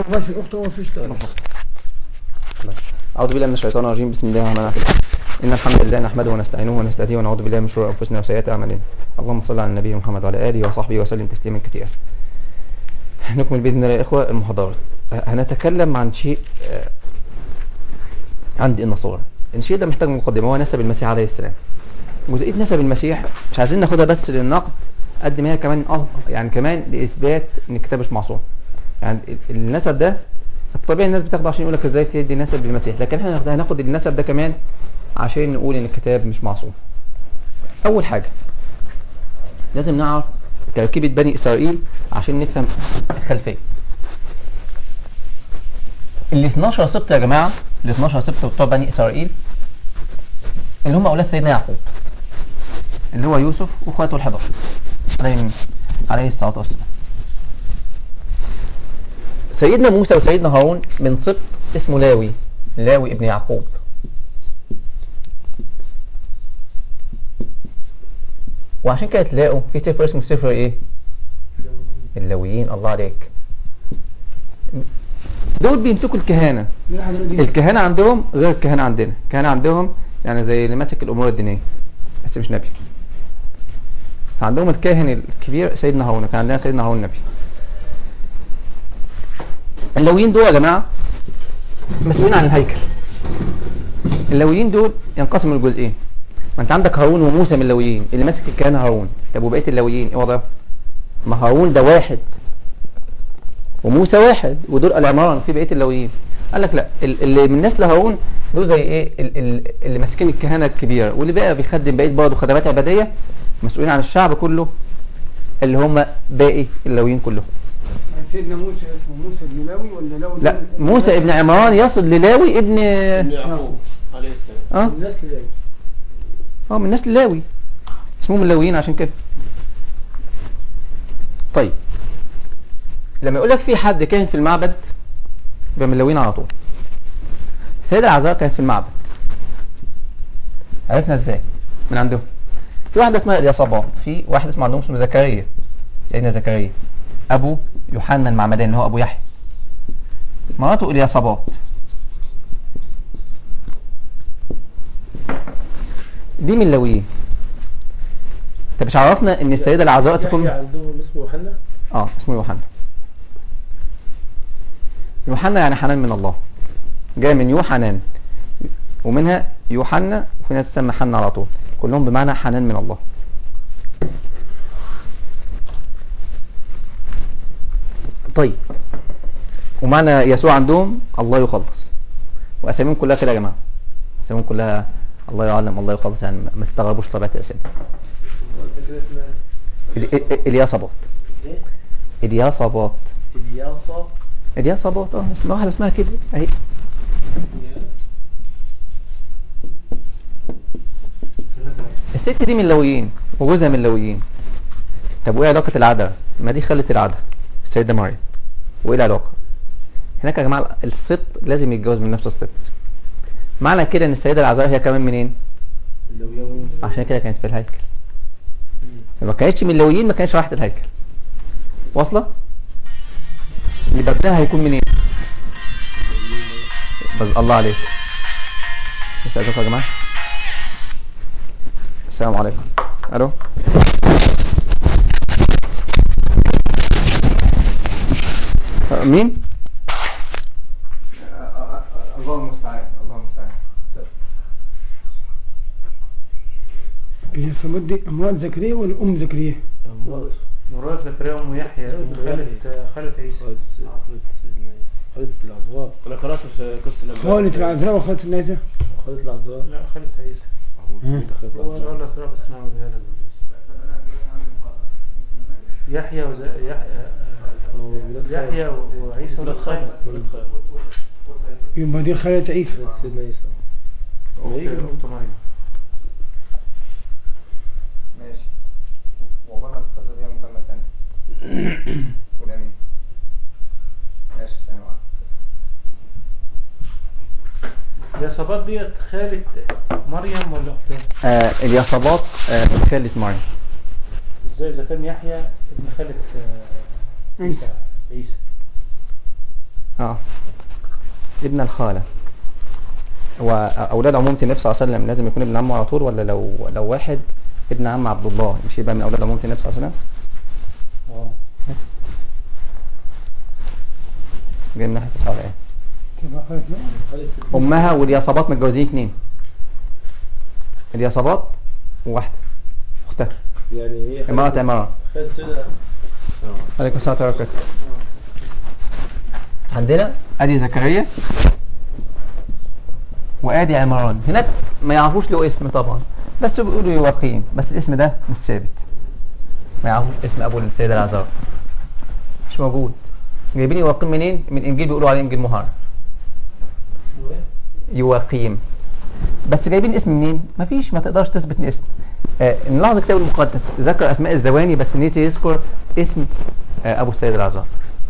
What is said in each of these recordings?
ماشي الاخت هو فيش تاني أعوذ بالله من الشيطان الرجيم بسم الله الرحمن الرحيم إن الحمد لله نحمده ونستعينه ونستهديه ونعوذ بالله من شرور أنفسنا وسيئات أعمالنا اللهم صل على النبي محمد وعلى آله وصحبه وسلم تسليما كثيرا نكمل بإذن الله يا إخوة المحاضرات هنتكلم عن شيء آه، عند النصارى الشيء ده محتاج مقدمة هو نسب المسيح عليه السلام جزئية نسب المسيح مش عايزين ناخدها بس للنقد قد ما هي كمان أه- يعني كمان لإثبات إن الكتاب مش معصوم يعني ال- النسب ده الطبيعي الناس بتاخده عشان يقول لك ازاي تدي نسب للمسيح لكن احنا هناخد- هناخد النسب ده كمان عشان نقول ان الكتاب مش معصوم اول حاجه لازم نعرف تركيبه بني اسرائيل عشان نفهم الخلفيه ال 12 سبط يا جماعه ال 12 سبط بتوع بني اسرائيل اللي هم اولاد سيدنا يعقوب اللي هو يوسف واخواته ال 11 عليه عليه الصلاه والسلام سيدنا موسى وسيدنا هارون من سبط اسمه لاوي لاوي ابن يعقوب وعشان كده تلاقوا في سفر اسمه سفر ايه اللاويين الله عليك دول بيمسكوا الكهانه مين حضرتك دي؟ الكهنه عندهم غير الكهنه عندنا الكهنه عندهم يعني زي اللي ماسك الامور الدينيه بس مش نبي فعندهم الكاهن الكبير سيدنا هارون كان عندنا سيدنا هارون نبي اللويين دول يا جماعه مسؤولين عن الهيكل اللويين دول ينقسموا لجزئين ما انت عندك هارون وموسى من اللويين اللي ماسك الكهنه هارون طب وبقيه اللويين ايه وضعهم ما هارون ده واحد وموسى واحد ودول العمران في بقيه اللويين قال لك لا ال- اللي من نسل هارون دول زي ايه ال- ال- اللي ماسكين الكهنه الكبيره واللي بقى بيخدم بقيه برضه خدمات عباديه مسؤولين عن الشعب كله اللي هم باقي اللويين كلهم سيدنا موسى اسمه موسى بن لاوي ولا لاوي لا موسى ابن عمران يصل للاوي ابن ابن يعقوب عليه السلام اه الناس لاوي اه من نسل لاوي اسمهم اللاويين عشان كده طيب لما يقول لك في حد كان في المعبد يبقى من اللاويين على طول السيدة العذراء كانت في المعبد عرفنا ازاي من عندهم في واحدة اسمها اليصابات في واحد اسمه عندهم اسمه زكريا سيدنا زكريا ابو يوحنا المعمداني اللي هو ابو يحيى مراته اليصابات دي من اللاويين طب مش عرفنا ان السيدة العذراء تكون يحيى عندهم اسمه يوحنا اه اسمه يوحنا يوحنا يعني حنان من الله جاي من يوحنان ومنها يوحنا وفي ناس تسمى حنا على طول كلهم بمعنى حنان من الله طيب ومعنى يسوع عندهم الله يخلص واساميهم كلها كده يا جماعه اساميهم كلها الله يعلم الله يخلص يعني ما تستغربوش طبيعه الاسامي ذكر اسمها ال- ال- الياصابات ايه؟ الياصابات الياصة الياصابات اه اسمها واحده اسمها كده اهي الست دي من اللويين وجوزها من اللويين طب وايه علاقه العذراء ما دي خاله العذراء السيده مريم وايه العلاقه هناك يا جماعه السبط لازم يتجوز من نفس السبط معنى كده ان السيده العذراء هي كمان منين اللويين عشان كده كانت في الهيكل لو ما كانتش من اللويين ما كانتش راحت الهيكل واصله يبقى ابنها هيكون منين بس الله عليك استاذنكم يا جماعه السلام عليكم الو أه، مين الله المستعان الله المستعان اليصابات دي امرأة زكريا ولا ام زكريا؟ مراد زكريا ام يحيى ام خالة خالة عيسى خالة العذراء انا قرأت في قصة الأنبياء. خالة العذراء وخالة النازة خالة العذراء لا خالة عيسى خالة هو العذراء الله اسرع بس ما بها لك يحيى وز... يحيى هو ولاد يحيى و- وعيسى ولاد ولاد خالة خالد ولاد خالة يبقى دي خالة عيسى ولاد سيدنا عيسى اخت أخت مريم ماشي وعقبال ما تتصل بيها مكالمة تانية قول امين ماشي السلام عليكم يا صبات ديت خالة مريم ولا اختها؟ آه اليصابات آه خالة مريم ازاي اذا كان يحيى ابن خالة آه، عيسى عيسى اه ابن الخالة وأولاد عمومة النبي صلى الله عليه وسلم لازم يكون ابن عمه على طول ولا لو لو واحد ابن عم عبد الله مش يبقى من أولاد عمومة النبي صلى الله عليه وسلم اه بس جاي من ناحية الخالة ايه تبقى خالد مين؟ خالد أمها واليصابات متجوزين اتنين اليصابات وواحدة أختها يعني هي امرأة امرأة خالد سيدة عليكم السلام ورحمة الله وبركاته عندنا ادي زكريا وادي عمران هناك ما يعرفوش له اسم طبعا بس بيقولوا يواقيم بس الاسم ده مش ثابت ما يعرفوش اسم ابو السيدة العذراء مش موجود جايبين يواقيم منين من انجيل بيقولوا عليه انجيل مهار اسمه ايه؟ يواقيم بس جايبين اسم منين مفيش ما تقدرش تثبت اسم آه نلاحظ الكتاب المقدس ذكر اسماء الزواني بس نيتي يذكر اسم آه ابو السيد العذراء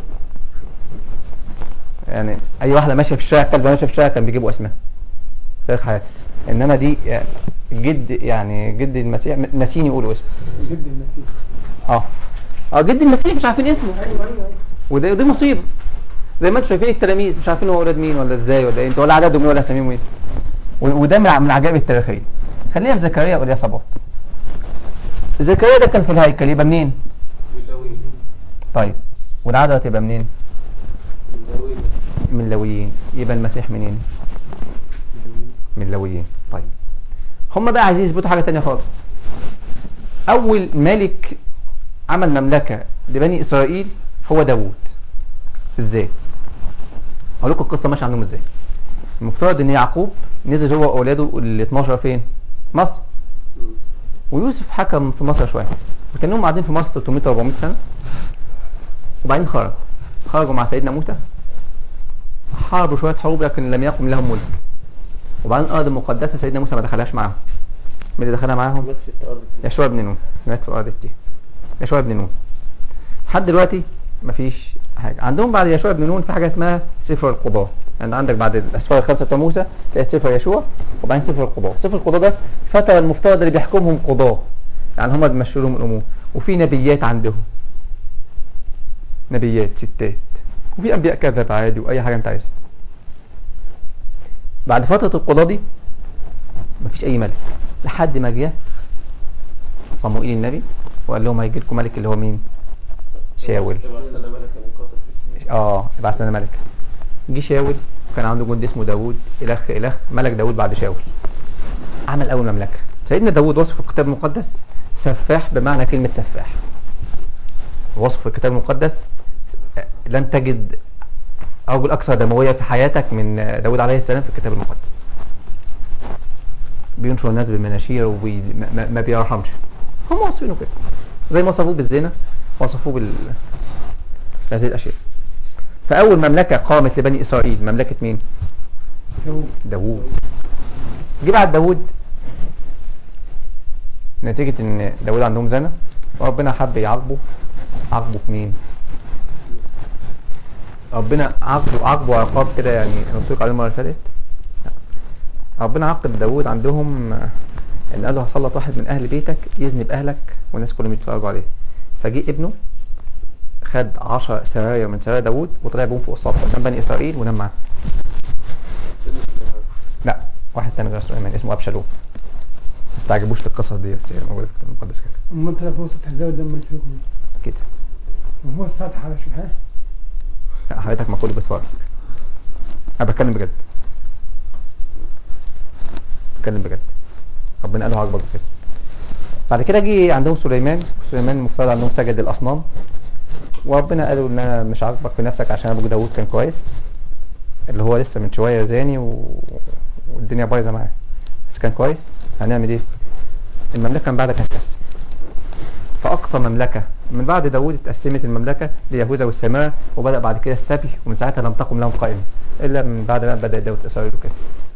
يعني اي واحده ماشيه في الشارع كلبه ماشيه في الشارع كان بيجيبوا اسمها في حياتي انما دي آه، جد يعني جد المسيح ناسين يقولوا اسمه جد المسيح اه اه جد المسيح مش عارفين اسمه ايوه ايوه ايوه وده دي مصيبه زي ما انتم شايفين التلاميذ مش عارفين هو اولاد مين ولا ازاي ولا ايه انت ولا عددهم ايه ولا اساميهم ايه و- وده من من العجائب التاريخيه خلينا في زكريا واليصابات زكريا ده كان في الهيكل يبقى منين اللوي طيب والعذراء تبقى منين اللوي من لويين يبقى المسيح منين من لويين طيب هم بقى عايزين يثبتوا حاجه تانية خالص اول ملك عمل مملكه لبني اسرائيل هو داوود ازاي اقول لكم القصه ماشيه عندهم ازاي المفترض ان يعقوب نزل هو واولاده ال 12 فين مصر ويوسف حكم في مصر شويه وكانهم قاعدين في مصر 300 400 سنه وبعدين خرج خرجوا مع سيدنا موسى حاربوا شويه حروب لكن لم يقم لهم ملك وبعدين الارض المقدسه سيدنا موسى ما دخلهاش معاهم مين اللي دخلها معاهم مات في الارض يشوع بن نون مات في ارض التيه يشوع بن نون لحد دلوقتي مفيش حاجه عندهم بعد يشوع بن نون في حاجه اسمها سفر القضاء يعني عندك بعد الاسفار الخمسه بتوع موسى تلاقي سفر يشوع وبعدين سفر القضاء سفر القضاء ده فتره المفترض اللي بيحكمهم قضاة يعني هم بيمشوا لهم الامور وفي نبيات عندهم نبيات ستات وفي انبياء كذب عادي واي حاجه انت عايزها بعد فتره القضاء دي مفيش اي ملك لحد ما جه صموئيل النبي وقال لهم هيجي لكم ملك اللي هو مين شاول تبقى استنى ملك ان يقاتل في اسمه اه ابعث لنا ملك جه شاول كان عنده جندي اسمه داوود اله اله ملك داوود بعد شاول عمل اول مملكه سيدنا داوود وصف في الكتاب المقدس سفاح بمعنى كلمه سفاح وصف في الكتاب المقدس لن تجد رجل اكثر دمويه في حياتك من داوود عليه السلام في الكتاب المقدس بينشر الناس بالمناشير وما ما بيرحمش هم واصفينه كده زي ما وصفوه بالزنا وصفوه بال هذه الاشياء فاول مملكه قامت لبني اسرائيل مملكه مين داوود داوود جه بعد داوود نتيجة ان داوود عندهم زنا وربنا حب يعاقبه عاقبه في مين؟ ربنا عاقبه عاقبه عقاب كده يعني انا قلت لكم عليه المره اللي فاتت لا. ربنا عاقب داوود عندهم آه، ان قال له هسلط واحد من اهل بيتك يذنب اهلك والناس كلهم يتفرجوا عليه فجه ابنه خد 10 سرايا من سرايا داوود وطلع بهم فوق السطح قدام بني اسرائيل ونام معاهم لا واحد تاني غير سليمان اسمه ابشالوم ما استعجبوش للقصص دي بس هي موجوده في الكتاب المقدس كده اما انت لو وسط هزاوي الدم اللي فيكم كده وفوق السطح على شو ها لا حضرتك ما كله بيتفرج انا بتكلم بجد بتكلم بجد ربنا قال له عاجبك كده بعد كده جه عندهم سليمان سليمان المفترض عندهم سجد الاصنام وربنا قالوا ان انا مش عاجبك في نفسك عشان ابوك داوود كان كويس اللي هو لسه من شويه زاني و... والدنيا بايظه معاه بس كان كويس هنعمل ايه المملكه من بعدها هتتقسم فاقصى مملكه من بعد داوود اتقسمت المملكه ليهوذا والسماء وبدا بعد كده السبي ومن ساعتها لم تقم لهم قائمه الا من بعد ما بدا داوود اسرائيل وكده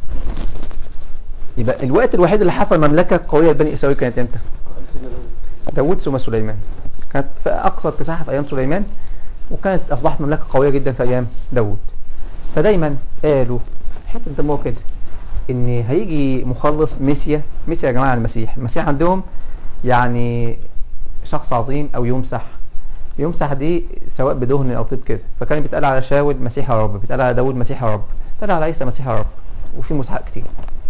يبقى الوقت الوحيد اللي حصل مملكه قويه لبني اسرائيل كانت امتى؟ داوود ثم سليمان كانت في اقصى اتساعها في ايام سليمان وكانت اصبحت مملكه قويه جدا في ايام داوود فدايما قالوا حته دموع كده ان هيجي مخلص ميسيا ميسيا يا جماعه المسيح المسيح عندهم يعني شخص عظيم او يمسح يمسح دي سواء بدهن او طيب كده فكان بيتقال على شاول مسيح يا رب بيتقال على داود مسيح يا رب بيتقال على عيسى مسيح يا رب وفي مسحات كتير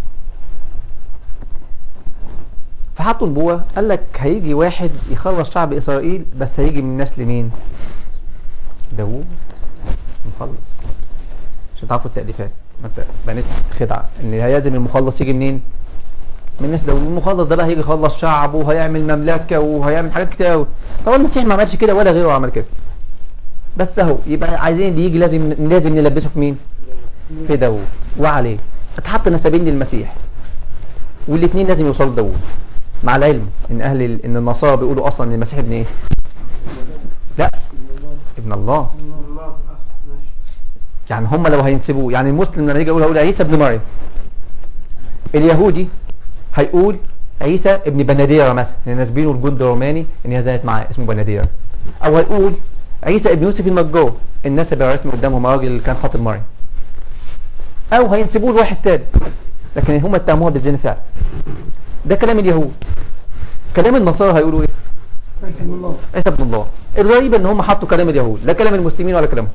فحطوا نبوة قال لك هيجي واحد يخلص شعب اسرائيل بس هيجي من نسل مين داوود مخلص عشان تعرفوا التأليفات ما انت بنيت خدعة ان هيلزم المخلص يجي منين من ناس داوود المخلص ده بقى هيجي يخلص شعبه وهيعمل مملكة وهيعمل حاجات كتير قوي طبعا المسيح ما عملش كده ولا غيره عمل كده بس اهو يبقى عايزين اللي يجي لازم لازم نلبسه في مين في داوود وعليه اتحط نسبين للمسيح والاثنين لازم يوصلوا لداوود مع العلم ان اهل ال- ان النصارى بيقولوا اصلا ان المسيح ابن ايه لا ابن الله الله في الأصل ماشي يعني هم لو هينسبوه يعني المسلم لما يجي يقول هقول عيسى ابن مريم اليهودي هيقول عيسى ابن بناديرة مثلا لان ناسبينه الجند الروماني ان هي زانت معاه اسمه بناديرة او هيقول عيسى ابن يوسف النجار الناس اللي رسمي قدامهم راجل اللي كان خاطب مريم او هينسبوه لواحد تالت لكن هم اتهموها بالزنا فعلا ده كلام اليهود كلام النصارى هيقولوا ايه عيسى ابن الله عيسى ابن الله الغريب ان هم حطوا كلام اليهود لا كلام المسلمين ولا كلامهم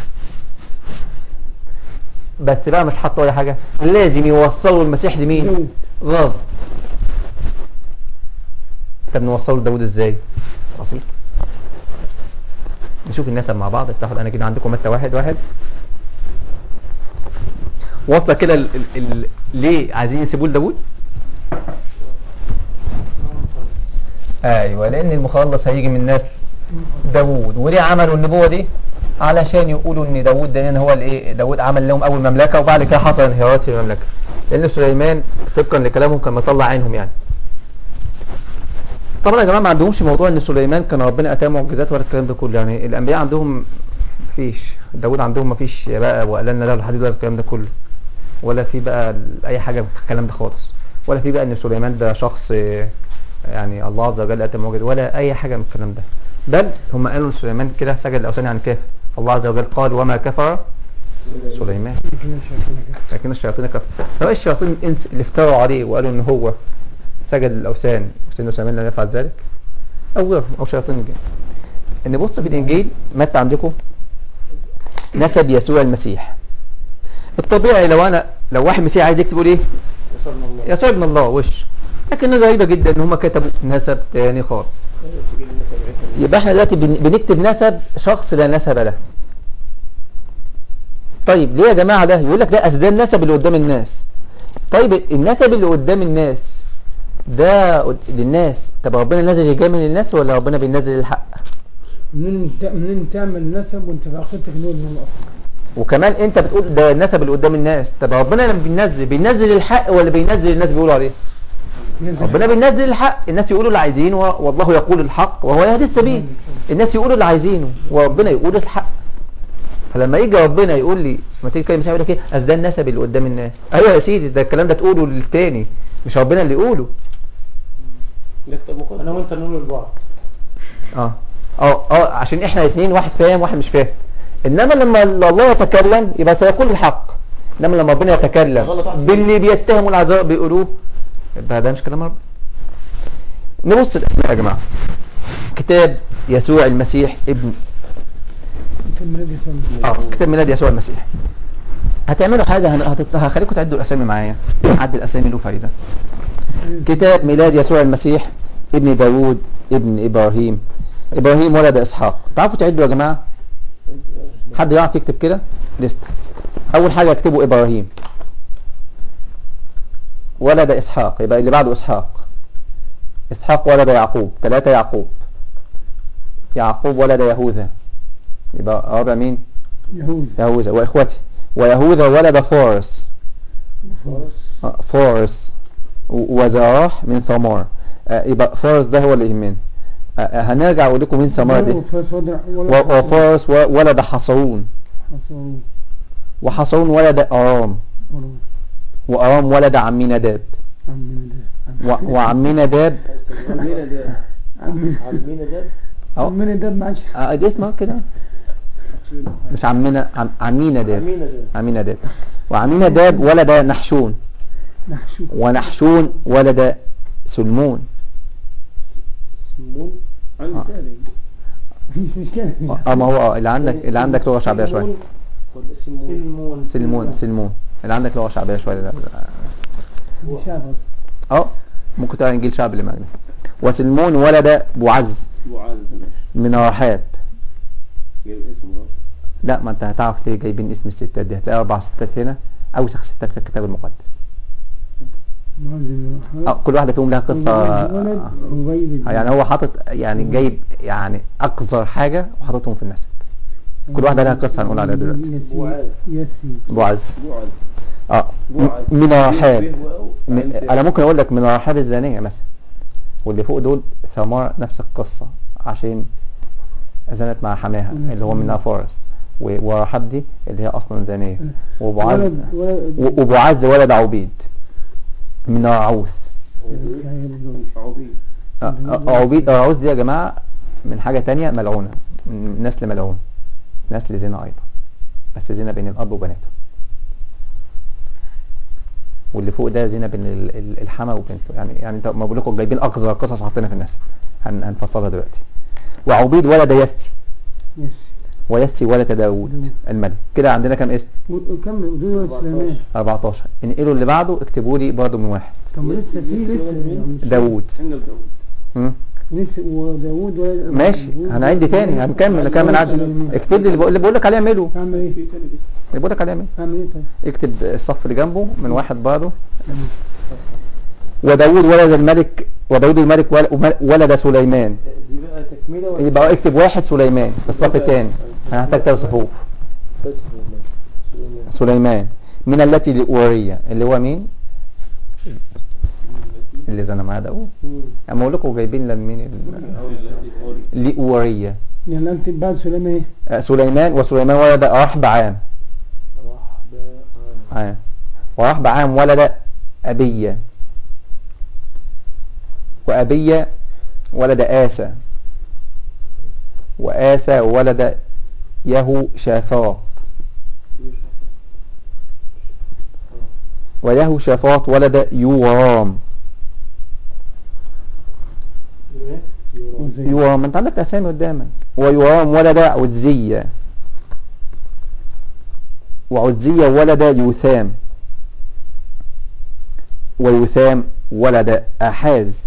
بس بقى مش حطوا ولا حاجه لازم يوصلوا المسيح لمين داود غاز طب نوصله لداود ازاي بسيط نشوف النسب مع بعض افتحوا الاناجيل عندكم متى واحد واحد واصله كده ال ال ال ليه عايزين يسيبوه لداود ايوه لان المخلص هيجي من نسل داوود وليه عملوا النبوه دي علشان يقولوا ان داوود ده هو الايه داوود عمل لهم اول مملكه وبعد كده حصل انهيارات في المملكه لان سليمان طبقا لكلامهم كان مطلع عينهم يعني طبعا يا جماعه ما عندهمش موضوع ان سليمان كان ربنا اتاه معجزات ولا الكلام ده كله يعني الانبياء عندهم مفيش داوود عندهم مفيش بقى وقالنا له الحديد ولا الكلام ده كله ولا في بقى ال- اي حاجه في الكلام ده خالص ولا في بقى ان سليمان ده شخص آه، يعني الله عز وجل اتى معجزات ولا اي حاجه من الكلام ده بل هم قالوا لسليمان كده سجد الاوثان عن كافر الله عز وجل قال وما كفر سليمان يمكن الشياطين كده لكن الشياطين كفر سواء الشياطين الانس اللي افتروا عليه وقالوا ان هو سجد للاوثان وسيدنا سليمان لم يفعل ذلك او غيرهم او شياطين الجن ان بص في الانجيل متى عندكم نسب يسوع المسيح الطبيعي لو انا لو واحد مسيحي عايز يكتب يقول ايه يسرنا الله يسوع ابن الله وش لكن غريبه جدا ان هم كتبوا نسب تاني خالص سجل النسب عيسى يبقى احنا دلوقتي بن- بنكتب نسب شخص لا نسب له طيب ليه يا جماعه ده يقول لك ده اصل ده النسب اللي قدام الناس طيب النسب اللي قدام الناس ده قد- للناس طب ربنا نازل يجامل الناس ولا ربنا بينزل الحق منين ت- منين تعمل نسب وانت في عقيدتك ان هو ابن الله اصلا وكمان انت بتقول ده النسب اللي قدام الناس طب ربنا لما بينزل بينزل الحق ولا بينزل الناس بيقولوا عليه نزل ربنا بينزل الحق الناس يقولوا اللي عايزينه والله يقول الحق وهو يهدي السبيل الناس يقولوا اللي عايزينه وربنا يقول الحق فلما يجي ربنا يقول لي ما تيجي تكلم مسيح يقول لك ايه اصل ده النسب اللي قدام الناس ايوه يا سيدي ده الكلام ده تقوله للتاني مش ربنا اللي يقوله نكتب مقدس انا وانت نقول لبعض اه اه اه عشان احنا الاثنين واحد فاهم واحد مش فاهم انما لما الله يتكلم يبقى سيقول الحق انما لما ربنا يتكلم غلط واحد فيهم. باللي بيتهموا العذراء بيقولوه يبقى ده مش كلام ربنا نبص الاسماء يا جماعه كتاب يسوع المسيح ابن انت الميلاد يسوع اه كتاب ميلاد يسوع المسيح هتعملوا حاجه هن- هتت- هخليكم تعدوا الاسامي معايا عد الاسامي له فايده كتاب ميلاد يسوع المسيح ابن داوود ابن ابراهيم ابراهيم ولد اسحاق تعرفوا تعدوا يا جماعه حد يعرف يكتب كده لست اول حاجه اكتبوا ابراهيم ولد اسحاق يبقى اللي بعده اسحاق اسحاق ولد يعقوب ثلاثة يعقوب يعقوب ولد يهوذا يبقى رابع مين يهوذا يهوذا واخوته ويهوذا ولد فارس فارس آه، فارس و- وزراح من ثمار آه، يبقى فارس ده هو اللي يهمنا آه، آه، هنرجع اقول لكم مين ثمار دي وفاس وضع و- ولا وفارس و- ولد حصرون حصرون وحصرون ولد ارام ورون. وارام ولد عمي نداب عمنا ده و- وعمي نداب عمينا ده عمنا عمينا ده أهو. عمنا ده ما عادش آه، دي اسمها كده مش عمنا عم عمي نداب عمينا ده عمي نداب وعمي نداب ولد نحشون نحشو ونحشون ولد سلمون سمون عن آه. سالم مش مشكلة اه ما هو اه اللي عندك اللي عندك لغة شعبية شوية سلمون ولا سلمون سلمون سلمون سلمون اللي عندك لغة شعبية شوية لا- لا. مش عارف اه ممكن تقرا انجيل شعب المجد وسلمون ولد بوعز معاذ ماشي من رحاب جايب اسم راس لا ما انت هتعرف ليه جايبين اسم الستات دي هتلاقي اربع ستات هنا اوسخ ستات في الكتاب المقدس معزم اه كل واحده فيهم لها قصه ولد آه. عبيد يعني هو حاطط يعني جايب يعني اقذر حاجه وحاططهم في النسب كل واحده لها قصه هنقول عليها دلوقتي يسي بوعز. يسي بوعز معاذ اه م- بوعز. من رحاب به واو. م- أنت- انا ممكن اقول لك من رحاب الزانيه مثلا واللي فوق دول ثمار نفس القصه عشان زنت مع حماها اللي هو منها فارس و- ورحاب دي اللي هي اصلا زانيه وبعز ولد ولد و- وبعز ولد عبيد من رعوث عبيد آه، آه، عبيد رعوث دي يا جماعه من حاجه تانية ملعونه من نسل ملعون نسل زنا ايضا بس زنا بين الاب وبناته واللي فوق ده زنا بين ال- ال- الحما وبنته يعني يعني انت ما بقول لكم جايبين اقذر قصص حاطينها في النسب هن هنفصلها دلوقتي وعبيد ولد يسي يسي ويسي ولد داوود الملك كده عندنا كام اسم وكمل دول سليمان 14 انقلوا اللي بعده اكتبوا لي برضه من واحد طب ما لسه في يسي ولد مين؟ لسه داوود سنجل داوود مم. لسه وداوود ولد ماشي داوود هنعد تاني هنكمل نكمل عد سليمان. اكتب لي اللي بقول- اللي بقول لك عليه اعمله اعمل ايه؟ في تاني اسم اللي بقول لك عليه اعمله اعمل ايه طيب؟ اكتب الصف اللي جنبه من واحد برضه وداود ولد الملك وداود الملك ول- ومل- ولد سليمان دي بقى تكمله ولا يبقى اكتب واحد سليمان في الصف الثاني هنحتاج ثلاث صفوف بس سليمان سليمان من التي لأورية اللي هو مين؟ اللي زنا معاه داوود مم. اما اقول لكم جايبين لمين ال- أو التي أوري. لأورية يعني اكتب بعد سليمان ايه؟ آه، سليمان وسليمان ولد رحب عام راح بقى عام ورحب عام ولد أبية وأبية ولد آسى وآسى ولد يهو شافاط ويهو شافاط ولد يورام ايه؟ يورام. وزي- يورام انت عندك اسامي قدامك ويورام ولد عزية وعزية ولد يوثام ويوثام ولد أحاز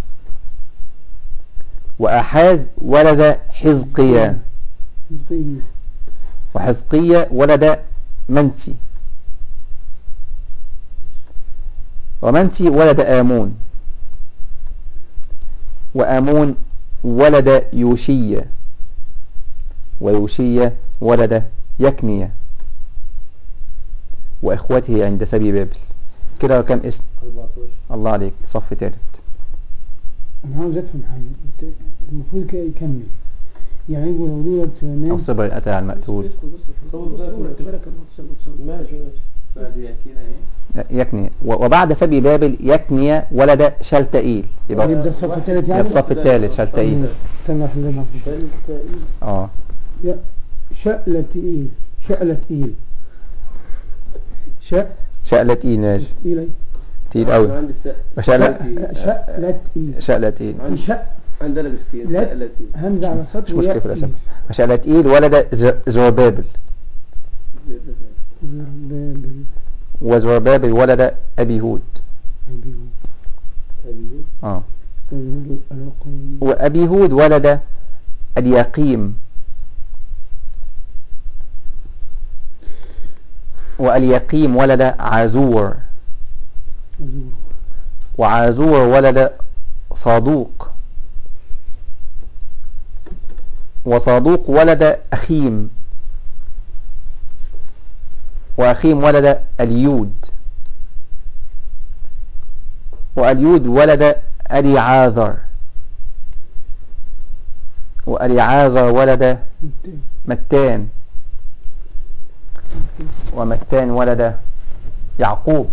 وأحاز ولد حزقيا حزقية. وحزقية ولد منسي ومنسي ولد آمون وآمون ولد يوشية ويوشية ولد يكنية وإخوته عند سبي بابل كده كم اسم 14 الله عليك صف تالت انا عاوز افهم حاجه انت المفروض كده يكمل يعني يقول ولد أو سليمان صبر الأتى على المقتول ماشي ماشي بعد يكينا ايه؟ يكنية و- وبعد سبي بابل يكنية ولد شلتائيل يبقى يبدا الصف الثالث يبقى يعني الصف الثالث شلتائيل استنى احللها شلتائيل اه يا شألة تقيل شألة تقيل شأ شقلة تقيل ماشي تقيلة تقيل قوي عندي السقف شقلة شألة تقيل شقلة تقيل في شأ عندنا بالسين لا. سألتي همزة على السطر مش مشكلة في وياء الأسامي شقلة تقيل ولد ز- زربابل زربابل وزربابل ولد أبي هود أبيه أبيو اه ويقول الرقيم وأبي هود ولد اليقيم واليقيم ولد عازور أزور وعازور ولد صادوق وصادوق ولد أخيم وأخيم ولد اليود واليود ولد أليعاذر وأليعاذر ولد متين. متان ومتان ولد يعقوب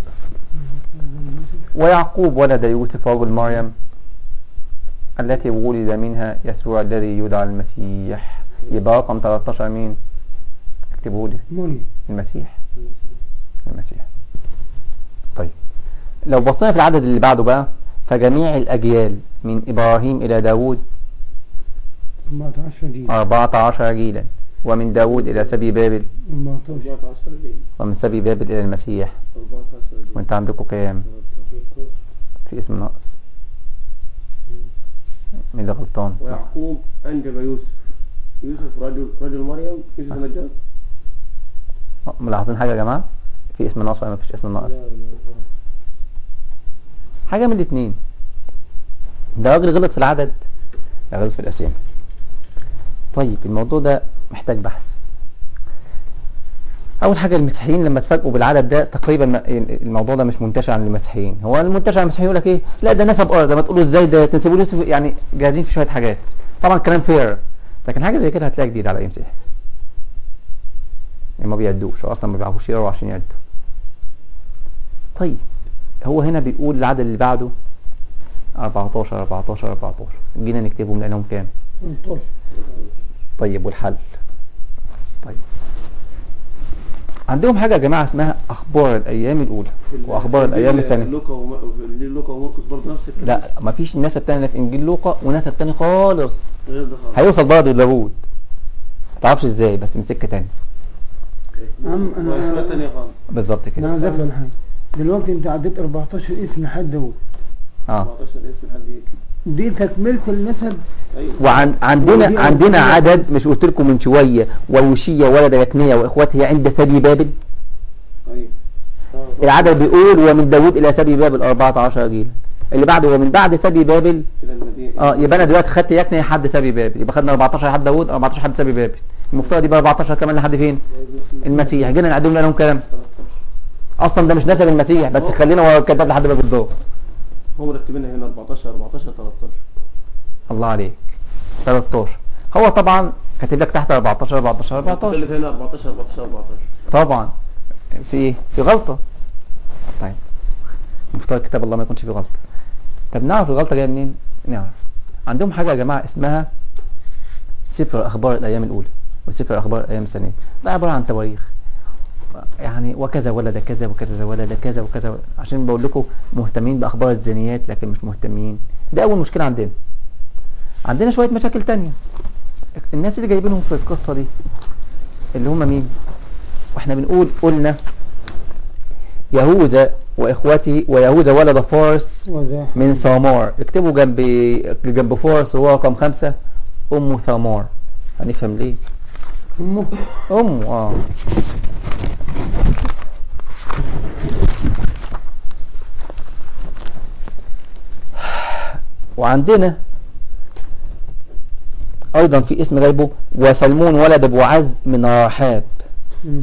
ويعقوب ولد يوسف رجل مريم التي ولد منها يسوع الذي يدعى المسيح يبقى رقم 13 مين اكتبوا لي مريم المسيح المسيح طيب لو بصينا في العدد اللي بعده بقى فجميع الأجيال من إبراهيم إلى داود 14 جيل 14 جيلا ومن داود إلى سبي بابل 14 14 جيل ومن سبي بابل إلى المسيح 14 جيل وانت عندكم كام 13. في اسم ناقص مين اللي غلطان ويعقوب أنجب يوسف يوسف رجل رجل مريم يوسف النجار ملاحظين حاجة يا جماعة في اسم ناقص ولا مفيش اسم ناقص حاجة من الاتنين ده راجل غلط في العدد ده غلط في الأسامي طيب الموضوع ده محتاج بحث أول حاجة المسيحيين لما اتفاجئوا بالعدد ده تقريبا ما- الموضوع ده مش منتشر عن المسيحيين هو المنتشر عن المسيحيين يقول لك ايه لا ده نسب أرض ما تقولوا ازاي ده تنسبوا له يوسف يعني جاهزين في شوية حاجات طبعا كلام فير لكن حاجة زي كده هتلاقي جديد على أي مسيحي يعني ما بيعدوش هو أصلا ما بيعرفوش يقروا عشان يعدوا طيب هو هنا بيقول العدد اللي بعده 14 14 14 جينا نكتبهم لقيناهم كام 18 طيب والحل طيب عندهم حاجة يا جماعة اسمها أخبار الأيام الأولى وأخبار الأيام الثانية لوكا وم... في إنجيل لوكا ومرقس برضه نفس الكلام لا مفيش نسب تاني لا في إنجيل لوقا ونسب تاني خالص غير ده خالص هيوصل برضه لداوود متعرفش ازاي بس من سكة تاني عم أنا- واسماء تانية خالص بالظبط انا كده عايز افهم حاجه دلوقتي انت عديت 14 اسم لحد داوود اه 14 اسم لحد هيك دي تكمله النسب ايوه وعن ودي عندنا عندنا أربعة. عدد مش قلت لكم من شويه ويوشيا ولد يكنيا واخوته عند سبي بابل ايوه آه. العدد بيقول ومن داوود الى سبي بابل 14 جيلا اللي بعده ومن بعد سبي بابل الى المدينة اه يبقى انا دلوقتي خدت يكنيا لحد سبي بابل يبقى خدنا 14 لحد داوود 14 لحد سبي بابل المفترض يبقى 14 كمان لحد فين المسيح جينا نعدهم لهم كلام 13 اصلا ده مش نسب المسيح بس خلينا ورا الكتاب لحد باب الدور هو مرتبينها هنا 14 14 13 الله عليك 13 هو طبعا كاتب لك تحت 14 14 14 اللي هنا 14 14 14 طبعا في ايه في غلطة طيب مفترض كتاب الله ما يكونش فيه غلطة طب نعرف الغلطة جاية منين نعرف عندهم حاجة يا جماعة اسمها سفر أخبار الأيام الأولى وسفر أخبار الأيام الثانية ده عبارة عن تواريخ يعني وكذا ولد كذا وكذا ولد كذا وكذا ولد. عشان بقول لكم مهتمين بأخبار الزانيات لكن مش مهتمين ده أول مشكلة عندنا عندنا شوية مشاكل تانية الناس اللي جايبينهم في القصة دي اللي هم مين واحنا بنقول قلنا يهوذا واخوته ويهوذا ولد فارس وزاح من ثمار اكتبوا جنب جنب فارس هو رقم خمسة أم ثمار هنفهم ليه امه أم اه وعندنا أيضا في اسم جايبه وسلمون ولد بوعز من رحاب مم.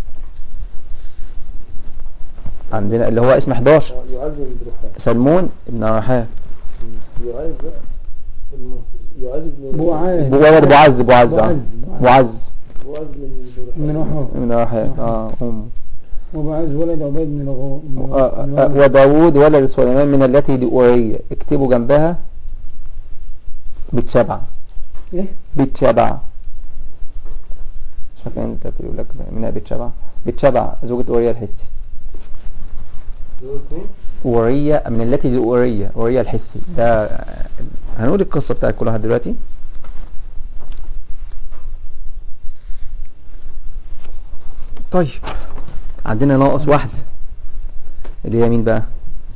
عندنا اللي هو اسم 11 يعز من بروحه سلمون ابن رحاب يعز بقى يعز بن بوعاز ولد بوعز بوعز آه. بوعز بوعز يعز من بروحه من وحاب من رحاب اه أم وبعز ولد عبيد من الغو من آه، من آه، الغو- وداود ولد سليمان من التي لأورية اكتبوا جنبها بتشبع ايه بتشبع مش فاكر انت بيقول لك منها بتشبع بتشبع زوجة أورية الحسي أورية من التي لأورية أورية الحسي ده آه، هنقول القصة بتاعت كل واحد دلوقتي طيب عندنا ناقص واحد اللي هي مين بقى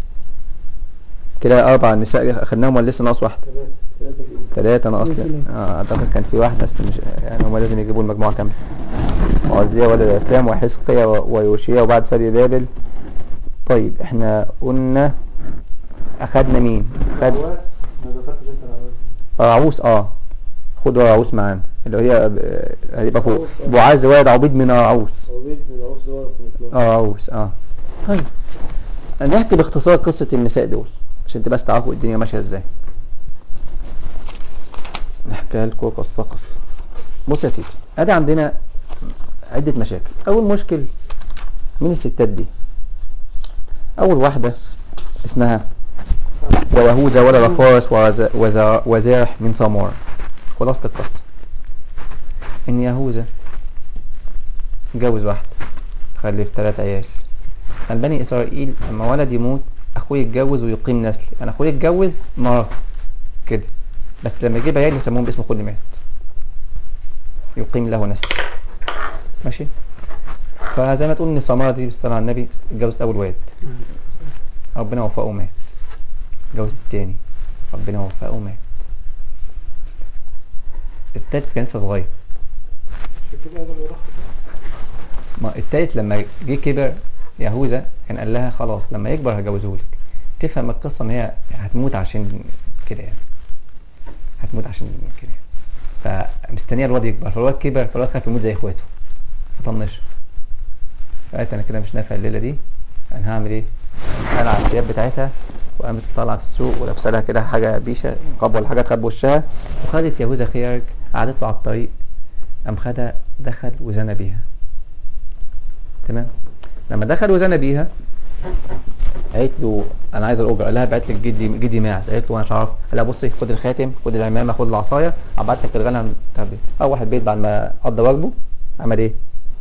كده أربع نساء أخدناهم ولا لسه ناقص واحد ثلاثة ناقص ثلاثة. اه اعتقد كان في واحد بس مش يعني هم لازم يجيبوا المجموعة كاملة وعزية ولد عسام وحزقيا و- ويوشيا وبعد سبي بابل طيب احنا قلنا اخدنا مين خد ما ذكرتش انت العواز راعوس اه خدوا راعوس معانا اللي هي ب- هتبقى فوق بعز ولد عبيد من راعوس عبيد من العوز ده ورقم 12 اه راعوس اه طيب نحكي باختصار قصة النساء دول عشان تبقى تعرفوا الدنيا ماشية ازاي نحكيها لكم قصة قصة بص يا سيدي ادي عندنا عدة مشاكل اول مشكل مين الستات دي اول واحدة اسمها ويهوذا ولد فارس وز- وز- وزارح من ثمار خلاصة القصة ان يهوذا اتجوز واحدة خلف ثلاث عيال كان بني اسرائيل لما ولد يموت اخوه يتجوز ويقيم نسل يعني اخوه يتجوز مراته كده بس لما يجيب عيال يسموهم باسم كل مات يقيم له نسل ماشي فزي ما تقول ان سمارة دي بالصلاة على النبي اتجوزت اول واد ربنا وفقه ومات اتجوزت التاني ربنا وفقه ومات التالت كان لسه صغير عشان كده قالوا يروح ما التالت لما جه كبر يهوذا كان قال لها خلاص لما يكبر هجوزهولك تفهم القصة ان هي هتموت عشان كده يعني هتموت عشان كده يعني فمستنيه الواد يكبر فالواد كبر فالواد خاف يموت زي اخواته فطنشه فقالت انا كده مش نافع الليله دي انا هعمل ايه؟ قلع الثياب بتاعتها وقامت طالعه في السوق ولابسه لها كده حاجه بيشه قب ولا حاجه تخبي وشها وخدت يهوذا خيارك قعدت له على الطريق قام خدها دخل وزنى بيها تمام لما دخل وزنى بيها قالت له انا عايز الاجره قال لها بعت لك جدي جدي ماعز قالت له انا مش عارف قال لها بصي خد الخاتم خد العمامه خد العصايه ابعت لك الغنم بتاع البيت اول واحد بيت بعد ما قضى واجبه عمل ايه؟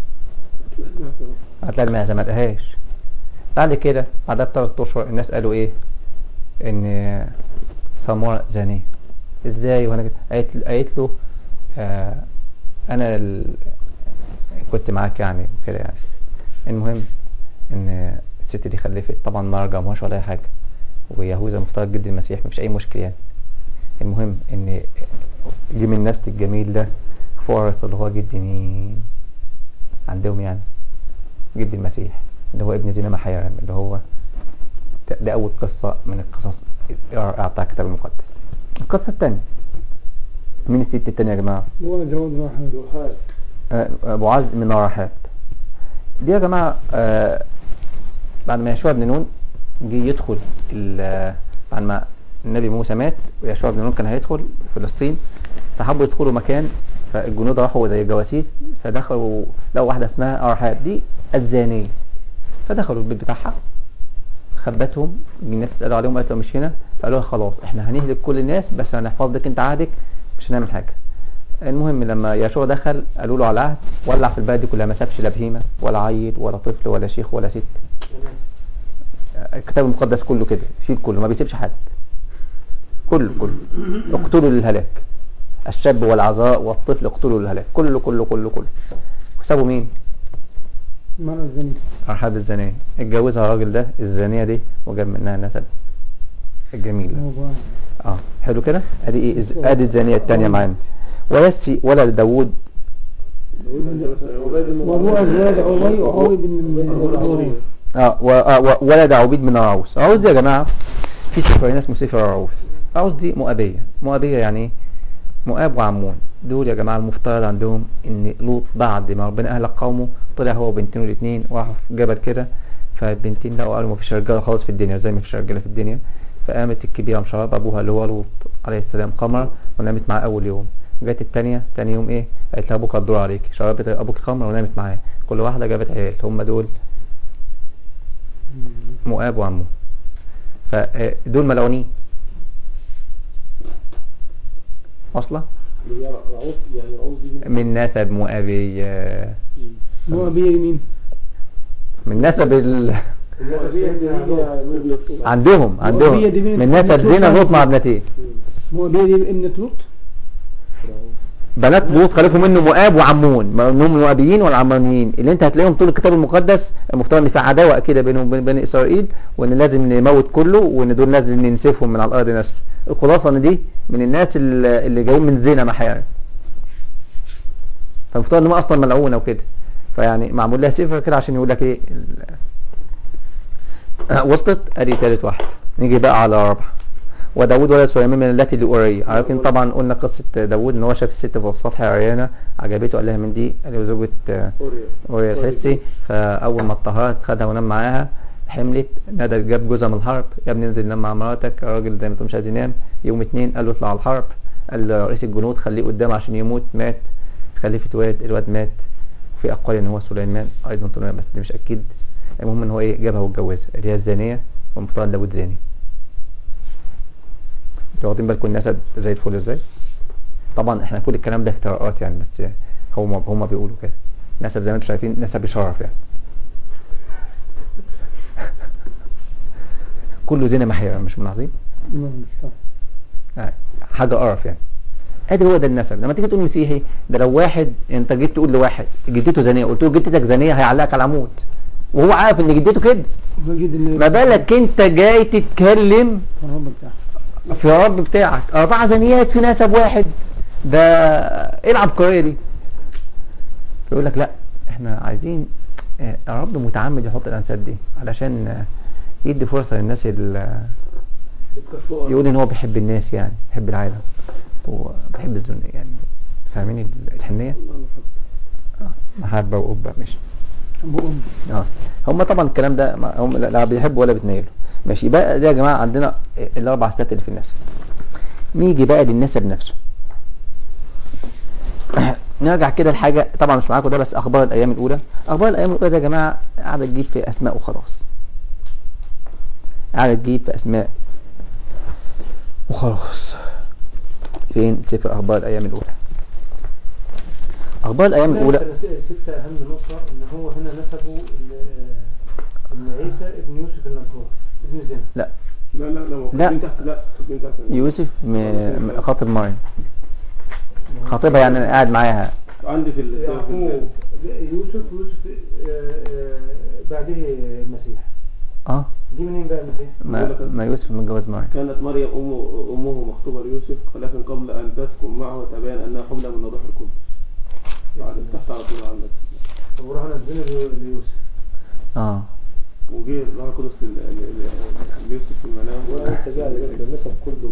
هتلاقي المعزه ما لقاهاش بعد كده بعدها بثلاث اشهر الناس قالوا ايه؟ ان سموره زانيه ازاي وانا كده؟ قالت قالت له آه انا ال... كنت معاك يعني وكده يعني المهم ان الست دي خلفت طبعا ما رجمهاش ولا اي حاجه ويهوذا مفترض جد المسيح مفيش اي مشكله يعني المهم ان جه من النسل الجميل ده فارس اللي هو جد مين عندهم يعني جد المسيح اللي هو ابن زينة محيرم اللي هو ده, ده اول قصه من القصص الرائعه بتاع الكتاب المقدس القصه الثانيه مين الست الثانيه يا جماعه هو جواد راح يوحنا آه، ابو عز من رحاب دي يا جماعه آه، بعد ما يشوع بن نون جه يدخل ال- بعد ما النبي موسى مات ويشوع بن نون كان هيدخل فلسطين فحبوا يدخلوا مكان فالجنود راحوا زي الجواسيس فدخلوا لقوا واحده اسمها رحاب دي الزانيه فدخلوا البيت بتاعها خبتهم الناس سالوا عليهم قالت لهم مش هنا فقالوا لها خلاص احنا هنهلك كل الناس بس هنحفظ لك انت عهدك مش هنعمل حاجه المهم لما يشوع دخل قالوا له على العهد ولع في البلد دي كلها ما سابش لا بهيمه ولا عيل ولا طفل ولا شيخ ولا ست الكتاب المقدس كله كده شيل كله ما بيسيبش حد كله كله اقتلوا للهلاك الشاب والعذراء والطفل اقتلوا للهلاك كله كله كله كله وسابوا مين؟ المرأة الزانية رحاب الزانية اتجوزها الراجل ده الزانية دي وجاب منها نسب الجميل ده هو بقى اه حلو كده ادي ايه الز- ادي الزانية التانية معانا ويسي ولد داوود وابوها زواد عوي وعوي بن عوي اه, و... آه و... ولد عبيد من العروس العروس دي يا جماعه في سفر هنا اسمه سفر العروس العروس دي مؤابيه مؤابيه يعني ايه مؤاب وعمون دول يا جماعه المفترض عندهم ان لوط بعد ما ربنا اهلك قومه طلع هو وبنتين الاثنين وراحوا في جبل كده فالبنتين لقوا قالوا ما فيش رجاله خالص في الدنيا زي ما فيش رجاله في الدنيا فقامت الكبيره مشرب ابوها اللي هو لوط عليه السلام خمر ونامت معاه اول يوم جت التانية تاني يوم ايه قالت لها ابوك هتدور عليك شربت ابوك خمر ونامت معاه كل واحده جابت عيال هم دول مؤاب وعمون فدول ملعونين واصله هي رعوز يعني رعوز دي من نسب مؤابي آه، هو أبيه مين؟ من نسب ال... المؤابية دي هي ابن الطول عندهم عندهم مؤابية دي بنت- من نسب بنت زينة لوط لوط مع ابنتين هو أبيه دي ابنة لوط بنات لوط خلفوا منه مؤاب وعمون ما انهم المؤابيين والعمانيين اللي انت هتلاقيهم طول الكتاب المقدس المفترض ان في عداوه اكيده بينهم وبين بني اسرائيل وان لازم نموت كله وان دول لازم ننسفهم من على الارض نسف الخلاصه ان دي من الناس اللي اللي جايين من زنا محارم فالمفترض ان هم اصلا ملعونه وكده فيعني معمول لها سفر كده عشان يقول لك ايه ال- آه، وصلت ادي تالت واحده نيجي بقى على رابعه وداود ولد سليمان من التي لأورية عارفين طبعا قلنا قصة داود ان هو شاف الست في السطح عريانة عجبته قال لها من دي قال له زوجة آه، أوريا أوريا الحسي فأول ما اتطهرت خدها ونام معاها حملت نادى جاب جوزها من الحرب يا ابني انزل نام مع مراتك الراجل زي ما تقول مش عايز ينام يوم اتنين قال له اطلع على الحرب قال له رئيس الجنود خليه قدام عشان يموت مات خلفت واد الواد مات وفي اقوال ان هو سليمان ايضا طلع بس ده مش اكيد المهم ان هو ايه جابها واتجوزها اللي هي الزانيه والمفترض داود زاني انتوا واخدين بالكم النسب زي الفل ازاي طبعا احنا كل الكلام ده افتراءات يعني بس هم هم بيقولوا كده نسب زي ما انتم شايفين نسب يشرف يعني كله زنا محيرة مش ملاحظين إمام صح آه، حاجة قرف يعني ادي هو ده النسب لما تيجي تقول مسيحي ده لو واحد انت جيت تقول لواحد جدته زانيه قلت له جدتك زانيه هيعلقك على العمود وهو عارف ان جدته كده وجد ان ما بالك انت جاي تتكلم الرب بتاعه في الرب بتاعك اربع زانيات في نسب واحد ده ايه العبقريه دي يقول لك لا احنا عايزين آه، الرب متعمد يحط الانساب دي علشان آه، يدي فرصه للناس اللي يقول ان هو بيحب الناس يعني بيحب العالم وبيحب الذل يعني فاهمين ال- الحنيه محبه وقبه مش ابو ام اه هم طبعا الكلام ده ما- هم لا لا بيحبوا ولا بتنيلوا ماشي بقى ده يا جماعه عندنا الاربع ستات اللي في النسب نيجي بقى للنسب نفسه نرجع كده لحاجه طبعا مش معاكم ده بس اخبار الايام الاولى اخبار الايام الاولى ده يا جماعه قاعده تجيب في اسماء وخلاص قاعده تجيب في اسماء وخلاص فين سفر اخبار الايام الاولى اخبار الايام لا، الاولى أنا س- ستة أهم نقطة إن هو هنا نسبه ال- إن عيسى ابن يوسف النجار ابن زنا لا لا لا لا ما لا. من تحت لا من تحت يوسف م- م- خاطب مريم خاطبها يعني انا قاعد معاها عندي في ال- في يعقوب ال- يوسف ويوسف آه، آه، بعده المسيح اه دي منين بقى المسيح؟ ما, ما يوسف متجوز مريم كانت مريم أمه أمه مخطوبة ليوسف ولكن قبل أن تسكن معه تبين أنها حملة من الروح القدس بعد تحت على طول عندك طب وراح نزلنا ليوسف اه وجه الروح القدس ل- ل- ل- ليوسف في المنام وانت قاعد جنب النسب كله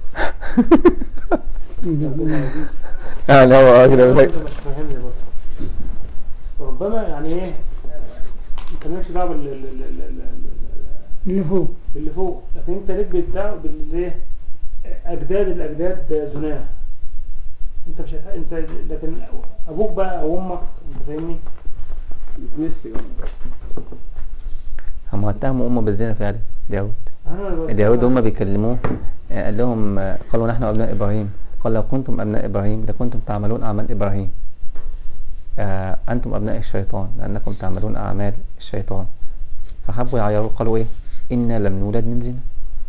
اه لا هو اه كده انت بيقول لك- مش فاهمني برضه ربما يعني ايه آه، انت مالكش دعوه بال- بال- بال- بال- بال- اللي فوق باللي فوق لكن انت ليك بالدعوه بالايه اجداد الاجداد زناه انت مش هتح... انت لكن ابوك بقى او امك انت فاهمني بتمسي هم اتهموا امه بالزنا فعلا اليهود انا اليهود هم بيكلموه آه، قال لهم آه، قالوا نحن ابناء ابراهيم قال لو كنتم ابناء ابراهيم لكنتم تعملون اعمال ابراهيم آه انتم ابناء الشيطان لانكم تعملون اعمال الشيطان فحبوا يعيروه قالوا ايه انا لم نولد من زنا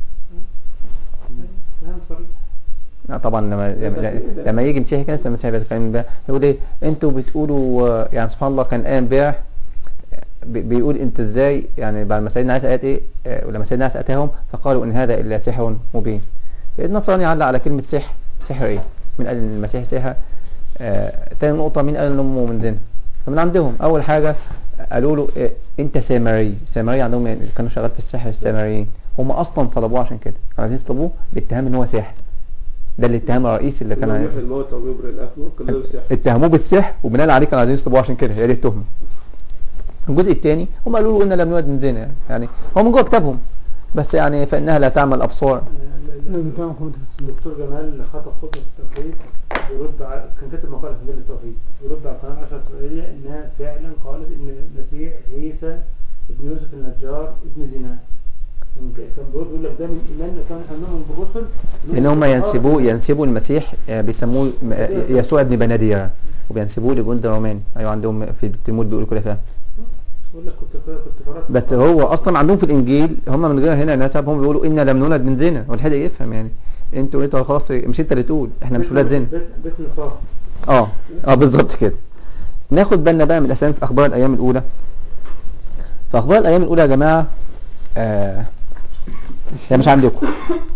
كلام صريح لا طبعا لما لما, لما يجي مسيحي كده لسه المسيحي بيتكلم بقى يقول ايه انتوا بتقولوا آه، يعني سبحان الله كان قايم امبارح بي- بيقول انت ازاي يعني بعد ما سيدنا عيسى قالت ايه آه، ولما سيدنا عيسى اتاهم فقالوا ان هذا الا سحر مبين النصراني علق على كلمه سحر سحر ايه من قال ان المسيح سحر آه تاني نقطه مين قال ان امه من زنا فمن عندهم اول حاجه قالوا له إيه انت سامري سامري عندهم يعني كانوا شغال في السحر السامريين هم اصلا صلبوه عشان كده كانوا عايزين يصلبوه باتهام ان هو ساحر ده الاتهام الرئيسي اللي كان كان عايز يحيي الموتى ويبرئ الأكمى كل ده بالسحر اتهموه بالسحر وبناء عليه كانوا عايزين يصلبوه عشان كده هي دي التهمه الجزء الثاني هم قالوا له ان لم نولد من زنا يعني. يعني هو من جوه كتابهم بس يعني فانها لا تعمل ابصار لازم تعمل خطوة السلوك الدكتور جمال خطب خطبه في التوحيد يرد على كان كاتب مقاله في مجله التوحيد يرد على القناه العشره الاسرائيليه انها فعلا قالت ان المسيح عيسى ابن يوسف النجار ابن زنا كان بيقول بيقول لك ده من ايماننا كان احنا نؤمن بالرسل ان هم ينسبوه ينسبوا المسيح آه، بيسموه م- آه، يسوع ابن بنادير وبينسبوه لجند روماني ايوه عندهم في التلمود بيقولوا كده فعلا بيقول لك كنت كنت قرات بس هو اصلا عندهم في الانجيل هم من غير هنا نسب هم بيقولوا ان لم نولد من زنا والحد يفهم يعني انتوا انتوا خلاص مش انت اللي تقول احنا مش ولاد زنا بيت بيت نفاق اه اه بالظبط كده ناخد بالنا بقى من الاسامي في اخبار الايام الاولى في اخبار الايام الاولى يا جماعه آه هي مش عندكم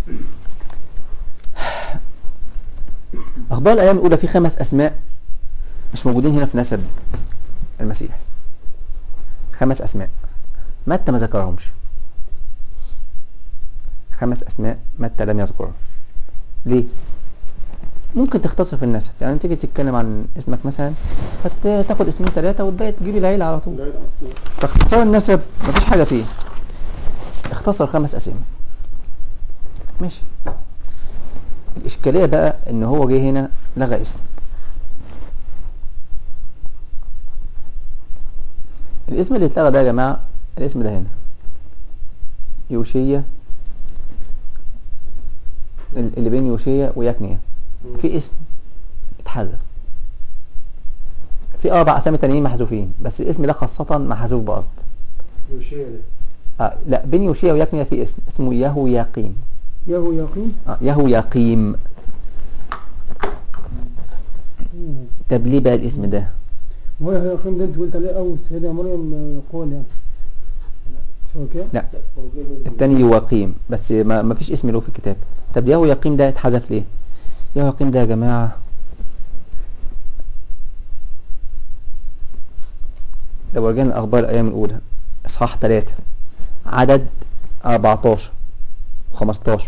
اخبار الايام الاولى في خمس اسماء مش موجودين هنا في نسب المسيح خمس اسماء متى ما ذكرهمش خمس اسماء متى لم يذكرهم ليه ممكن تختصر في النسب يعني تيجي تتكلم عن اسمك مثلا فتاخد اسمين ثلاثة والباقي تجيب العيلة على طول لا يدعم فاختصار النسب مفيش حاجة فيه اختصر خمس اسامي ماشي الاشكالية بقى ان هو جه هنا لغى اسم الاسم اللي اتلغى ده يا جماعة الاسم ده هنا يوشية ال- اللي بين يوشية ويكنيا في اسم اتحذف في اربع اسامي تانيين محذوفين بس الاسم ده خاصة محذوف بقصد يوشيا ده آه لا بين يوشيا ويكنيا في اسم اسمه يهو ياقيم يهو يقين آه، يهو يقيم طب ليه بقى الاسم ده هو يهو يقين ده انت قلت عليه أو السيدة مريم يقول يعني شو كده؟ لا التاني يقيم بس ما, ما فيش اسم له في الكتاب طب يهو يقيم ده اتحذف ليه يهو يقيم ده يا جماعة ده ورجعنا أخبار الأيام الأولى إصحاح 3 عدد 14 و15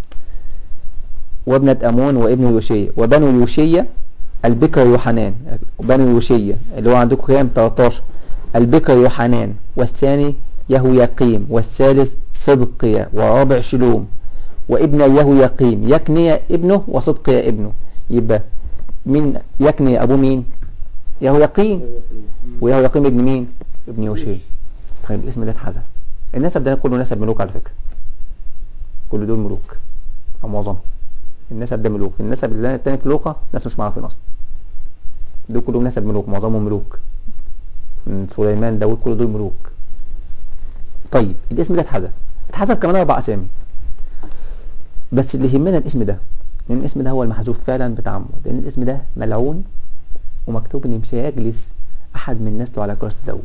وابنة أمون وابن يوشية وبنو يوشية البكر يوحنان بنو يوشية اللي هو عندكم كام 13 البكر يوحنان والثاني يهو يقيم والثالث صدقية ورابع شلوم وابن يهو يقيم يكني ابنه وصدقية ابنه يبقى مين يكني أبوه مين يهو يقيم ويهو يقيم ابن مين ابن يوشية طيب الاسم ده اتحذف النسب ده كله نسب ملوك على فكرة كل دول ملوك او معظمهم النسب ده ملوك النسب اللي التاني في لوقا ناس مش معروفين اصلا دول كلهم نسب ملوك معظمهم ملوك من سليمان داود كل دول ملوك طيب الاسم ده اتحذف اتحذف كمان اربع اسامي بس اللي يهمنا الاسم ده لان الاسم ده هو المحذوف فعلا بتعمد لان الاسم ده ملعون ومكتوب ان مش هيجلس احد من نسله على كرسي داود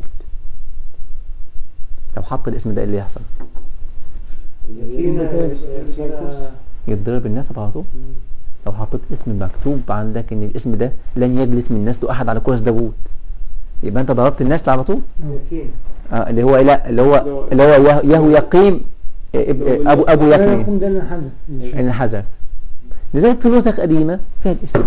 لو حط الاسم ده ايه اللي يحصل يقين يتضرب النسب على طول لو حطيت اسم مكتوب عندك ان الاسم ده لن يجلس من نسله احد على كرسي داوود يبقى انت ضربت النسل على طول يقين آه اللي هو لا اللي هو اللي هو يه- يهو يقيم اب- ابو ابو يهو يقين يقين ده اللي حذف اللي حذف لذلك في نسخ قديمه فيها الاسم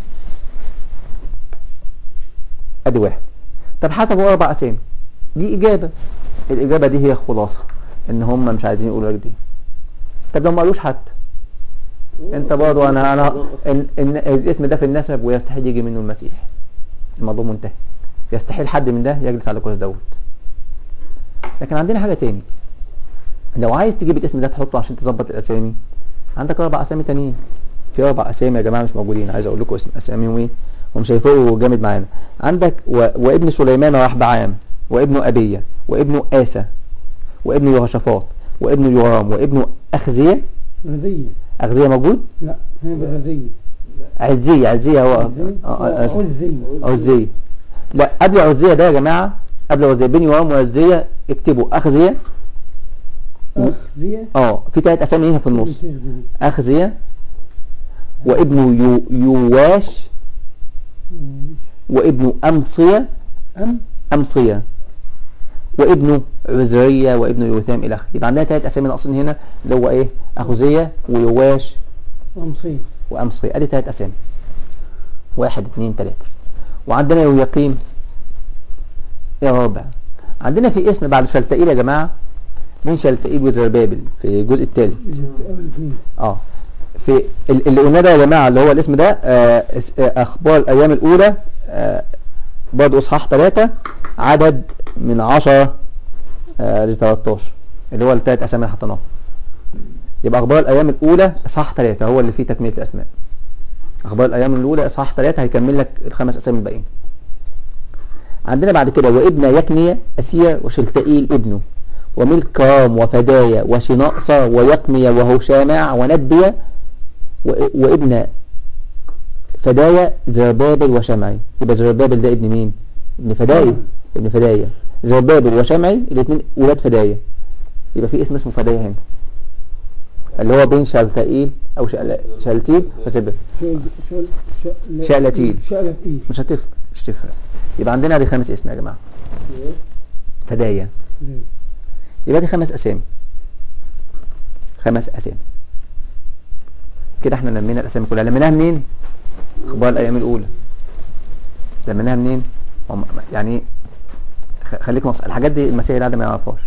ادي واحد طب حسبوا اربع اسامي دي اجابه الاجابه دي هي الخلاصه ان هم مش عايزين يقولوا لك دي طب لو ما قالوش حتى انت برضه انا انا إن إن الاسم ده في النسب ويستحيل يجي منه المسيح الموضوع منتهي يستحيل حد من ده يجلس على كرسي داوود لكن عندنا حاجه تاني لو عايز تجيب الاسم ده تحطه عشان تظبط الاسامي عندك اربع اسامي تانيين في اربع اسامي يا جماعه مش موجودين عايز اقول لكم اسم اساميهم ايه ومش هيفرقوا جامد معانا عندك و... وابن سليمان رحبعام وابن ابيه وابن اسى وابن يهوشافاط وابن يورام وابن اخزيه غزية اخزيه موجود لا هنا بالغزية عزيه عزيه هو غزية اه اه اسف. عزية عزيه لا قبل عزيه ده يا جماعه قبل عزيه بين يورام وعزيه اكتبوا اخزيه أخزية اه في ثلاث اسامي هنا في النص تغزي أخزية وابن يو يواش وابن أمصية أم أمصية وابن عزرية وابن يوثام إلى آخره يبقى عندنا ثلاث أسامي ناقصين هنا اللي هو إيه أخزية ويواش أمصية وأمصية أدي ثلاث أسامي واحد اثنين ثلاثة وعندنا يقيم رابع عندنا في اسم بعد شلتائيل يا جماعة من شلتائيل وزربابل في الجزء الثالث أول اثنين اه في ال- اللي قلنا ده يا جماعه اللي هو الاسم ده آه اس- آه، اخبار الايام الاولى آه برضه اصحاح 3 عدد من 10 آه ل 13 اللي هو الثلاث اسامي اللي حطيناهم يبقى اخبار الايام الاولى اصحاح 3 هو اللي فيه تكمله الاسماء اخبار الايام الاولى اصحاح 3 هيكمل لك الخمس اسامي الباقيين عندنا بعد كده وابن يكنية أسير وشلتائيل ابنه وملكام وفدايا وشناقصة ويقمية وهوشامع وندبية و- وابن فدايا زربابل وشمعي يبقى زربابل ده ابن مين؟ ابن فدايا ابن فدايا زربابل وشمعي الاثنين ولاد فدايا يبقى في اسم اسمه فدايا هنا اللي هو بين شلتائيل او شل- شلتيل وزربابل شل شل شل شلتيل. شلتيل مش هتفرق مش تفرق يبقى عندنا دي خمس اسم يا جماعه فدايا زي. يبقى دي خمس اسامي خمس اسامي كده احنا لمينا الاسامي كلها لميناها منين اخبار الايام الاولى لميناها منين هم يعني خ- خليك مصر الحاجات دي المسيح العادة ما يعرفهاش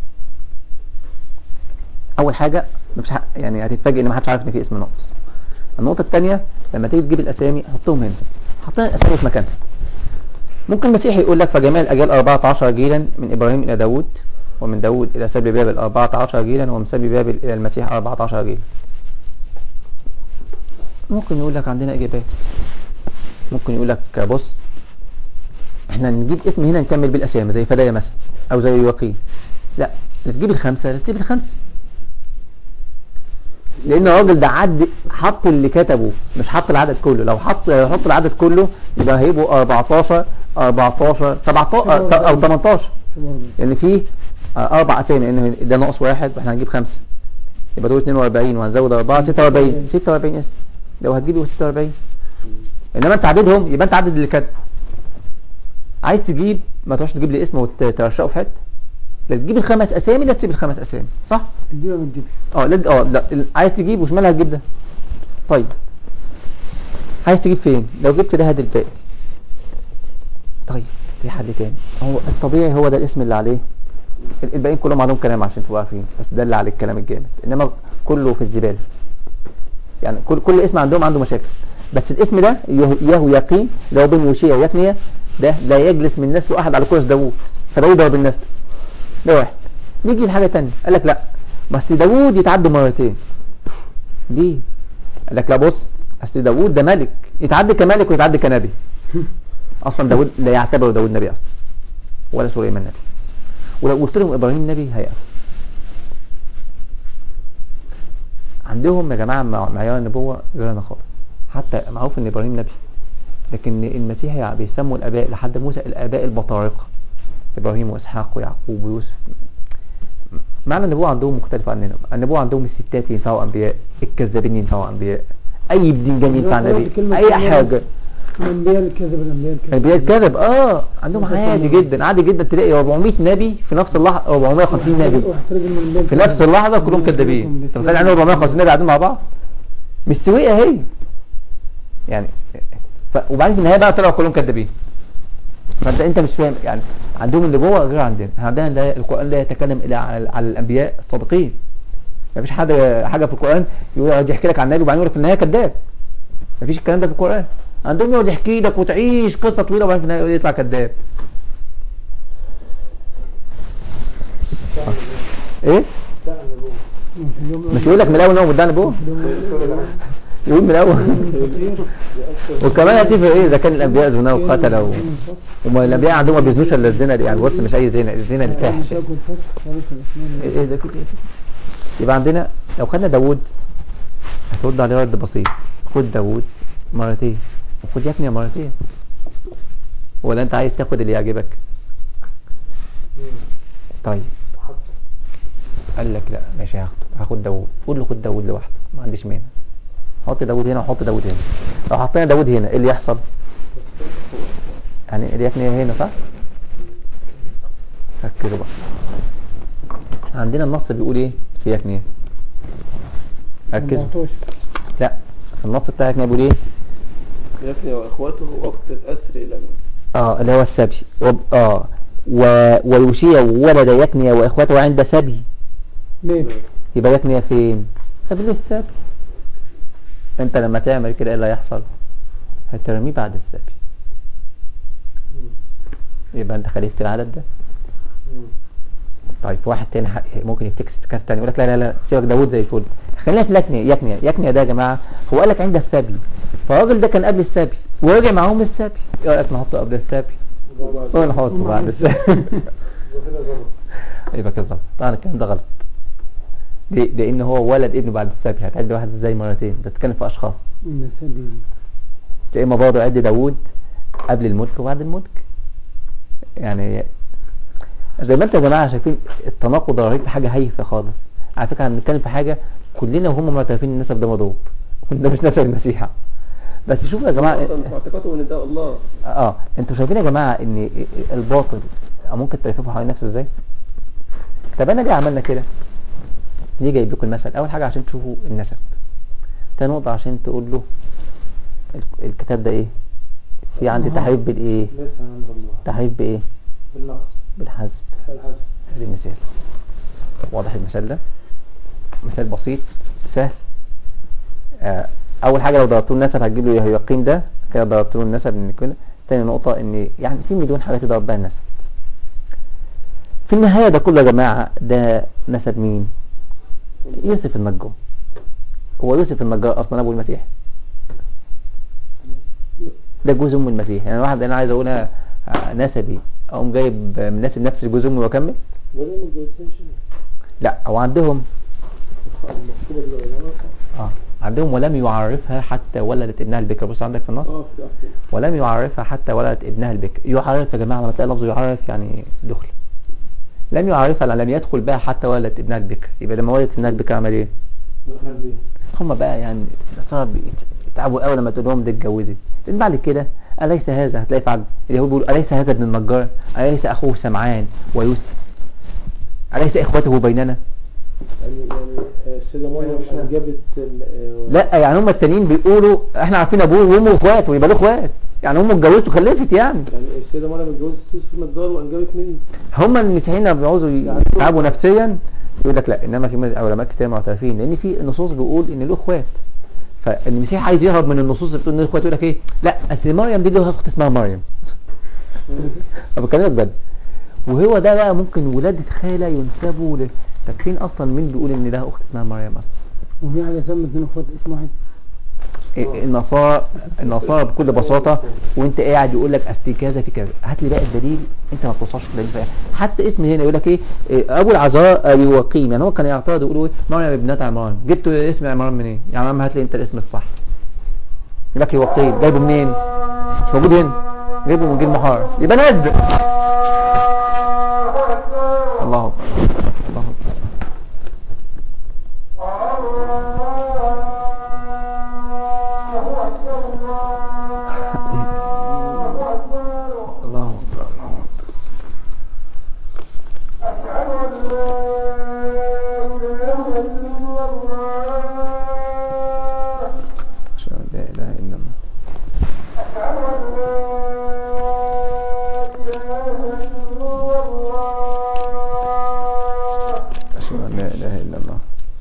اول حاجه مفيش حق يعني هتتفاجئ ان ما حدش عارف ان في اسم ناقص النقطه الثانيه لما تيجي تجيب الاسامي حطهم هنا حطين الاسامي في مكانها ممكن المسيح يقول لك فجميع الأجيال 14 جيلا من إبراهيم إلى داود ومن داود إلى سبي بابل 14 جيلا ومن سبي بابل إلى المسيح 14 جيلا ممكن يقول لك عندنا إجابات ممكن يقول لك بص احنا نجيب اسم هنا نكمل بالأسامي زي فدايا مثلا أو زي يواقيم لا لا تجيب الخمسة لا تسيب الخمسة لان الراجل ده عد حط اللي كتبه مش حط العدد كله لو حط لو حط العدد كله يبقى هيبقوا 14 14 17 او 18 شو برضه لان في آه، اربع اسامي لان ده ناقص واحد واحنا هنجيب خمسه يبقى دول 42 وهنزود 4 46 46 اسم لو هتجيبوا 46 انما انت عددهم يبقى انت عدد اللي كاتبه عايز تجيب ما تروحش تجيب لي اسم وترشقه في حته لا تجيب الخمس اسامي لا تسيب الخمس اسامي صح دي ما تجيبش اه لا اه لا ال- عايز تجيب وشمال هتجيب ده طيب عايز تجيب فين لو جبت ده هات الباقي طيب في حل تاني هو الطبيعي هو ده الاسم اللي عليه ال- الباقيين كلهم عليهم كلام عشان تبقوا عارفين بس ده اللي عليه الكلام الجامد انما كله في الزباله يعني كل كل اسم عندهم عنده مشاكل بس الاسم ده يه- يهو يقين اللي هو بين وشيه ويقنيه ده لا يجلس من نسله احد على كرسي داوود فداوود ضرب النسل ده واحد نيجي لحاجه تانية قال لك لا بس داوود يتعدى مرتين ليه؟ قال لك لا بص اصل داوود ده ملك يتعدى كملك ويتعدى كنبي اصلا داوود لا يعتبر داوود نبي اصلا ولا سليمان نبي ولو قلت لهم ابراهيم نبي هيقف عندهم يا جماعه مع- معيار النبوه غيرنا خالص حتى معروف ان ابراهيم نبي لكن المسيح يع- بيسموا الاباء لحد موسى الاباء البطارقه ابراهيم واسحاق ويعقوب ويوسف معنى النبوة عندهم مختلف عننا النبوة عندهم الستات ينفعوا أنبياء الكذابين ينفعوا أنبياء أي بدنجان ينفع نبي كلمة أي كلمة. حاجة الانبياء الكذب الانبياء الكذب الأنبياء الكذب آه عندهم بس عادي هم- جدا عادي جدا تلاقي 400 نبي في نفس اللحظة 450 نبي واحترز من الانبياء في نفس اللحظة كلهم كذابين أنت متخيل عندهم 450 نبي قاعدين مع بعض مش سوية هي يعني ف... وبعدين في النهاية بقى طلعوا كلهم كذابين فانت انت مش فاهم يعني عندهم النبوة غير عندنا احنا عندنا لا القرآن لا يتكلم الا على, على الانبياء الصادقين مفيش حاجة حاجة في القرآن يقعد يحكي لك عن النبي وبعدين يقول لك في النهاية كذاب مفيش الكلام ده في القرآن عندهم يقعد يحكي لك وتعيش قصة طويلة وبعدين في النهاية يطلع كذاب ايه بتاع النبوة مش يقول لك من الاول ان هو مدعي نبوة يقول من الاول وكمان هتفرق ايه اذا كان الانبياء زنا وقتلوا وما الانبياء عندهم ما بيزنوش الا الزنا دي يعني بص مش اي زنا الزنا الفاحش تاكل فسخ خالص الاسنان ايه إيه ده كده إيه؟ يبقى عندنا لو خدنا داوود هترد عليه رد بسيط خد داوود مرتين وخد يا مرتين ولا انت عايز تاخد اللي يعجبك طيب قال لك لا ماشي هاخده هاخد داوود قول له خد داوود لوحده ما عنديش مانع حط داوود هنا وحط داوود هنا لو حطينا داوود هنا ايه اللي يحصل يعني اليقنية هنا صح ركزوا بقى عندنا النص بيقول ايه في يقنية ركزوا 14 لا في النص بتاع يقنية بيقول ايه يكني واخواته وقت الاسر الى اه اللي هو السبي وب... اه و... ويوشيا ولد يكنيا واخوته عند سبي مين يبقى يكنيا فين قبل السبي انت لما تعمل كده ايه اللي هيحصل هترميه بعد السبي يبقى انت خليفة العدد ده طيب في واحد تاني ح- ممكن يفتكس كاس تاني يقول لك لا لا لا سيبك داوود زي الفل خلينا في يكنيا يكنيا يكنيا ده يا جماعه هو قال لك عند السبي فالراجل ده كان قبل السبي ورجع معاهم للسبي ايه رايك نحطه قبل السبي ولا نحطه بعد السبي وكده ظبط يبقى كده غلط طبعا الكلام ده غلط ليه؟ لان هو ولد ابنه بعد السبي هتعد واحد ازاي مرتين ده بتتكلم في اشخاص من السبيل يا اما برضه عد داوود قبل الملك وبعد الملك يعني زي ما انتوا يا جماعه شايفين التناقض الرهيب في حاجه هايفه خالص على فكره هنتكلم في حاجه كلنا وهم معترفين ان النسب ده مضروب ده مش نسب المسيح بس شوفوا يا جماعه اصلا في اعتقادهم ان ده الله اه انتوا شايفين يا جماعه ان الباطل ممكن تلففه حوالين نفسه ازاي؟ طب انا ليه عملنا كده؟ ليه جايب لكم المثل؟ اول حاجه عشان تشوفوا النسب. تاني نقطه عشان تقول له ال- الكتاب ده ايه؟ في عندي تحريف بالايه؟ ليس عند الله تحريف بايه؟ بالنقص بالحذف. الحسن ادي مثال. واضح المثال ده؟ مثال بسيط سهل. آه اول حاجه لو ضربت له النسب هتجيب له يقين ده كده ضربت له النسب ان كده تاني نقطه ان يعني في مليون حاجه تضرب بها النسب. في النهايه ده كله يا جماعه ده نسب مين؟ يوسف النجار. هو يوسف النجار اصلا ابو المسيح؟ ده جوز ام المسيح يعني واحد انا عايز اقولها آه، نسبي اقوم جايب من ناسب نفس جوز امي واكمل ولا ما اتجوزهاش لا هو عندهم المخطوبة دي ولا اه عندهم ولم يعرفها حتى ولدت ابنها البكر بص عندك في النص اه في الأخير ولم يعرفها حتى ولدت ابنها البكر يعرف يا جماعه لما تلاقي لفظ يعرف يعني دخل لم يعرفها لم يدخل بها حتى ولدت ابنها البكر يبقى لما ولدت ابنها البكر عمل ايه دخل بيه هم بقى يعني النصارى بيت- يتعبوا قوي لما تقول لهم دي اتجوزت لان بعد كده اليس هذا هتلاقي في عبد اليهود بيقولوا اليس هذا ابن النجار اليس اخوه سمعان ويوسف اليس اخوته بيننا يعني يعني آه، السيدة مريم أنجبت آه، لا يعني هم التانيين بيقولوا احنا عارفين ابوه وامه اخوات ويبقى له اخوات يعني هم اتجوزت وخلفت يعني يعني السيدة مريم اتجوزت يوسف النجار وأنجبت منه هم المسيحيين لما بيعوزوا يتعبوا نفسيا يقول لك لا انما في علماء كتير معترفين لان في نصوص بيقول ان له اخوات فالمسيح عايز يهرب من النصوص اللي بتقول ان له اخوات يقول لك ايه لا اصل مريم دي له اخت اسمها مريم انا بكلمك بجد وهو ده بقى ممكن ولادة خالة ينسبوا ل فاكرين اصلا مين بيقول ان ده اخت اسمها مريم اصلا وفي واحد يسمى اتنين اخوات اسم واحد إيه، النصارى النصارى بكل بساطه وانت قاعد يقول لك اصل كذا في كذا هات لي بقى الدليل انت ما بتوصلش للدليل فيها. حتى اسم هنا يقول لك ايه إيه، ابو العذراء يوقيم يعني هو كان يعترض يقولوا ايه مريم ابنة عمران جبت اسم عمران منين يا عم هات لي انت الاسم الصح يقول لك يوقيم جايبه منين مش موجود هنا جايبه من جيل محار يبقى نازل الله اكبر الله اكبر الله اكبر الله اكبر أشهد أن لا إله إلا الله أشهد أن لا إله إلا الله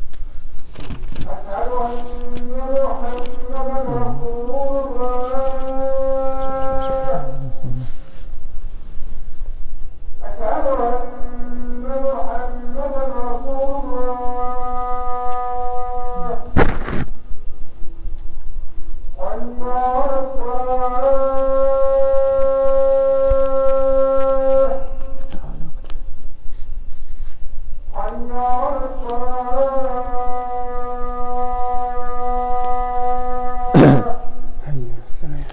حي السلام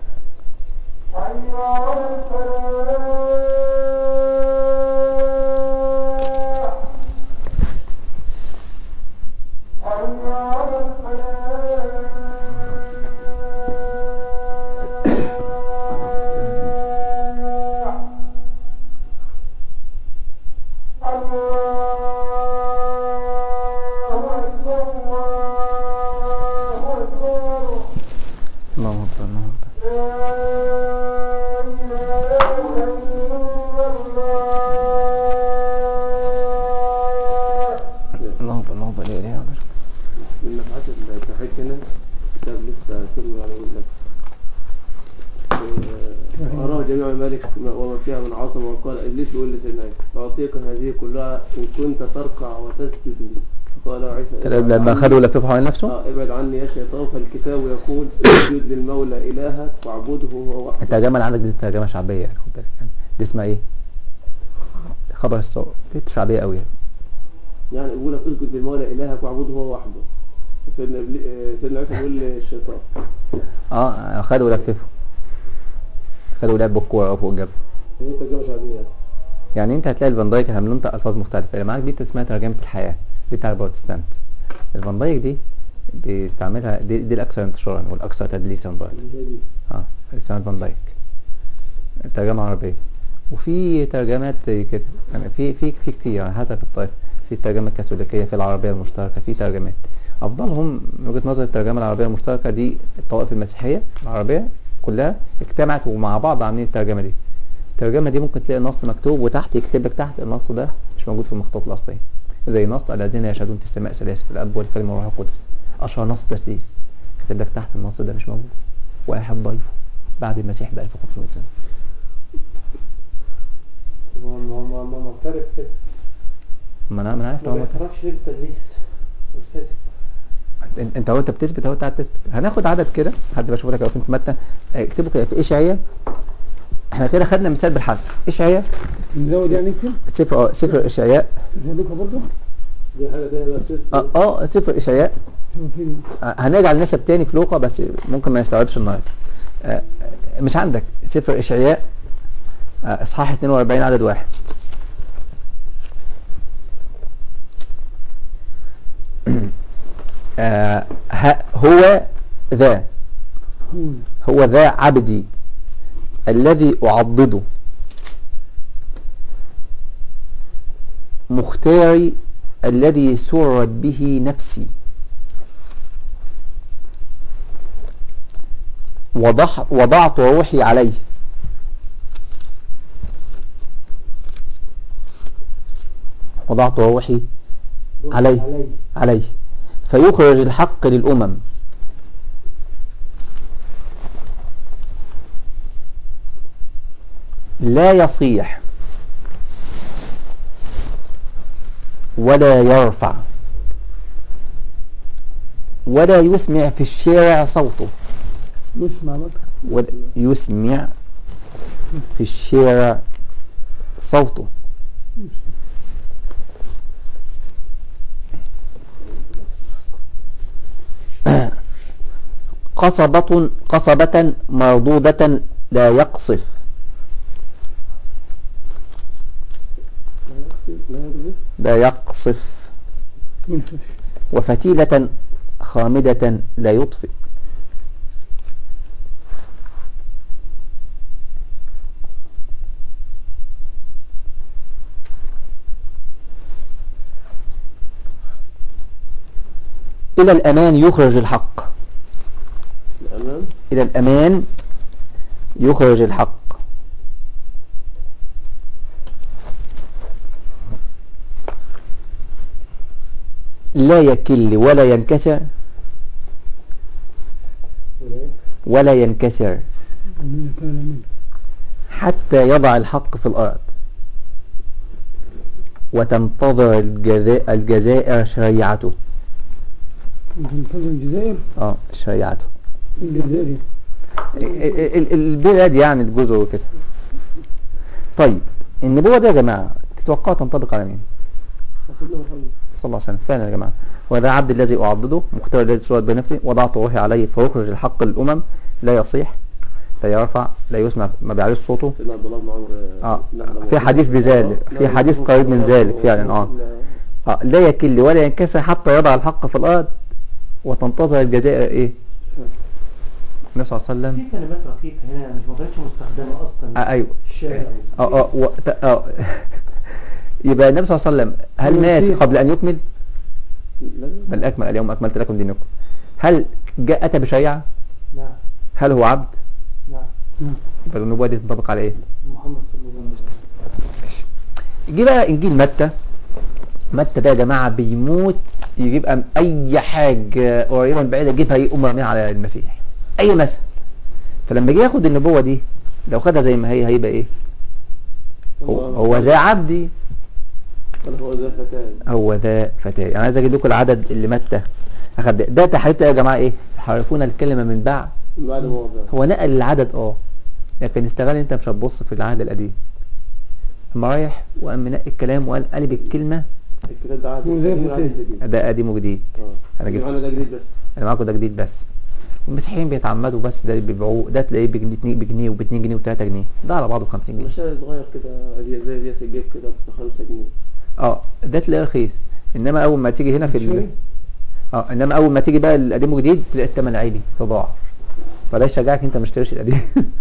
الله أكبر الله أكبر الله أكبر الله أكبر لا إله إلا الله من نفحات التوحيد هنا كتاب لسه كله يعني يقول لك آه، أراه جميع الملك ما- وما فيها من عظمة وقال إبليس بيقول لسيدنا عيسى أعطيك هذه كلها إن كنت تركع وتسجد لي فقال عيسى ابعد لما عني- خدوا لففوا حوالين نفسه آه ابعد عني يا شيطان فالكتاب يقول اسجد للمولى إلهك واعبده هو وحده الترجمة اللي عندك دي ترجمة شعبية يعني خد بالك يعني دي اسمها إيه؟ خبر الصوت دي شعبية قوي يعني يعني يقول لك اسجد للمولى إلهك واعبده هو وحده سيدنا إبلي... آه، سيدنا عيسى بيقول للشيطان اه خدوا لففوا خدوا لعب بالكورة فوق الجبل هي ترجمة شعبية يعني. يعني انت هتلاقي الفان دايك عامل انت الفاظ مختلفه اللي معاك دي اسمها ترجمه الحياه دي بتاع البروتستانت الفان دايك دي بيستعملها دي, دي الاكثر انتشارا والاكثر تدليسا برضه هي دي اه اسمها فان دايك ترجمه عربيه وفي ترجمات زي كده يعني في في في كتير يعني حسب الطائفه في الترجمه الكاثوليكيه في العربيه المشتركه في ترجمات افضلهم من وجهه نظري الترجمه العربيه المشتركه دي الطوائف المسيحيه العربيه كلها اجتمعت ومع بعض عاملين الترجمه دي الترجمه دي ممكن تلاقي النص مكتوب وتحت يكتب لك تحت النص ده مش موجود في المخطوط الاصلي زي نص الذين يشهدون في السماء ثلاثه في الاب والكلمه والروح القدس اشهر نص تثليث كتب لك تحت النص ده مش موجود واحد ضيفه بعد المسيح ب 1500 سنه هو هو- هو هو معترف كده ما انا ما انا عارف ما هو بيعترفش ليه بالتدليس ملتزم انت انت هو انت بتثبت اهو انت قاعد تثبت هناخد عدد كده حد بشوف لك فين في متى اه، اكتبوا كده في اشعياء احنا كده خدنا مثال بالحسب اشعياء نزود يعني نكتب سفر اه سفر اشعياء زي لوكا برضه دي حاجة تانية بقى صفر اه, آه سفر اشعياء شوف في آه، هنرجع للنسب تاني في لوقا بس ممكن ما يستوعبش النهارده آه، مش عندك سفر اشعياء آه، اصحاح 42 عدد واحد آه، ها- هو ذا هو هو ذا عبدي الذي أعضده مختاري الذي سرت به نفسي وضح وضعت روحي عليه وضعت روحي عليه عليه عليه فيخرج الحق للأمم لا يصيح ولا يرفع ولا يسمع في الشارع صوته يسمع بقى ولا يسمع في الشارع صوته قصبة قصبة مردودة لا يقصف لا يكذب لا يكذب لا يقصف ينسف وفتيلة خامدة لا يطفئ إلى الأمان يخرج الحق الأمام إلى الأمان يخرج الحق لا يكل ولا ينكسر ولا ينكسر من كان من حتى يضع الحق في الأرض وتنتظر الجزاء الجزائر شريعته تنتظر الجزائر اه شريعته الجزائر دي. ال- ال- البلاد يعني الجزر وكده طيب النبوة دي يا جماعة تتوقعوا تنطبق على مين سيدنا محمد صلى الله عليه وسلم فعلا يا جماعة وذا عبد الذي أعضده مختار الذي سواد بنفسه وضعت روحي عليه فيخرج الحق للأمم لا يصيح لا يرفع لا يسمع ما بيعليش صوته سيدنا عبد الله بن عمرو آه. نعلم في حديث بذلك. في نعم. حديث قريب من ذلك فعلا، آه. آه لا يكل ولا ينكسر حتى يضع الحق في الأرض وتنتظر الجزائر إيه النبي صلى الله عليه وسلم في كلمات رقيقة هنا مش ما كانتش مستخدمة أصلا آه أيوه الشارع اه اه و... ت- اه يبقى النبي صلى الله عليه وسلم هل هو مات يصيح. قبل ان يكمل لا بل اكمل اليوم اكملت لكم دينكم هل جاء اتى بشريعه نعم هل هو عبد نعم نعم يبقى النبوه دي تنطبق على ايه محمد صلى الله عليه وسلم جه بقى انجيل متى متى ده يا جماعه بيموت يجيب أم اي حاجه قريبه من بعيده يجيبها يقوم راميها على المسيح اي مثل فلما جه ياخد النبوه دي لو خدها زي ما هي هيبقى ايه هو, هو ذا عبدي قال هو ذا فتاة هو ذا فتاة انا عايز اجيب لكم العدد اللي متى اخد ده, ده تحريف يا جماعه ايه يحرفون الكلمه من بعد من بعد موضع هو نقل العدد اه لكن استغل انت مش هتبص في العهد القديم اما رايح وقام منقي الكلام وقال قلب الكلمه الكتاب ده عادي هو زي قديم فتاة. عادي جديد ده قديم وجديد اه انا جبت جبت انا ده جديد بس انا معاكم ده جديد بس والمسيحيين بيتعمدوا بس ده اللي بيبيعوه ده تلاقيه بجنيه بجنيه وب 2 جنيه و3 جنيه ده على بعضه ب 50 جنيه مشاري صغير كده زي- زي دياس الجيب كده ب 5 جنيه اه ده تلاقيه رخيص انما اول ما تيجي هنا في ال... شوي. اه انما اول ما تيجي بقى القديم وجديد تلاقي الثمن عالي تضاعف فده يشجعك انت ما تشتريش القديم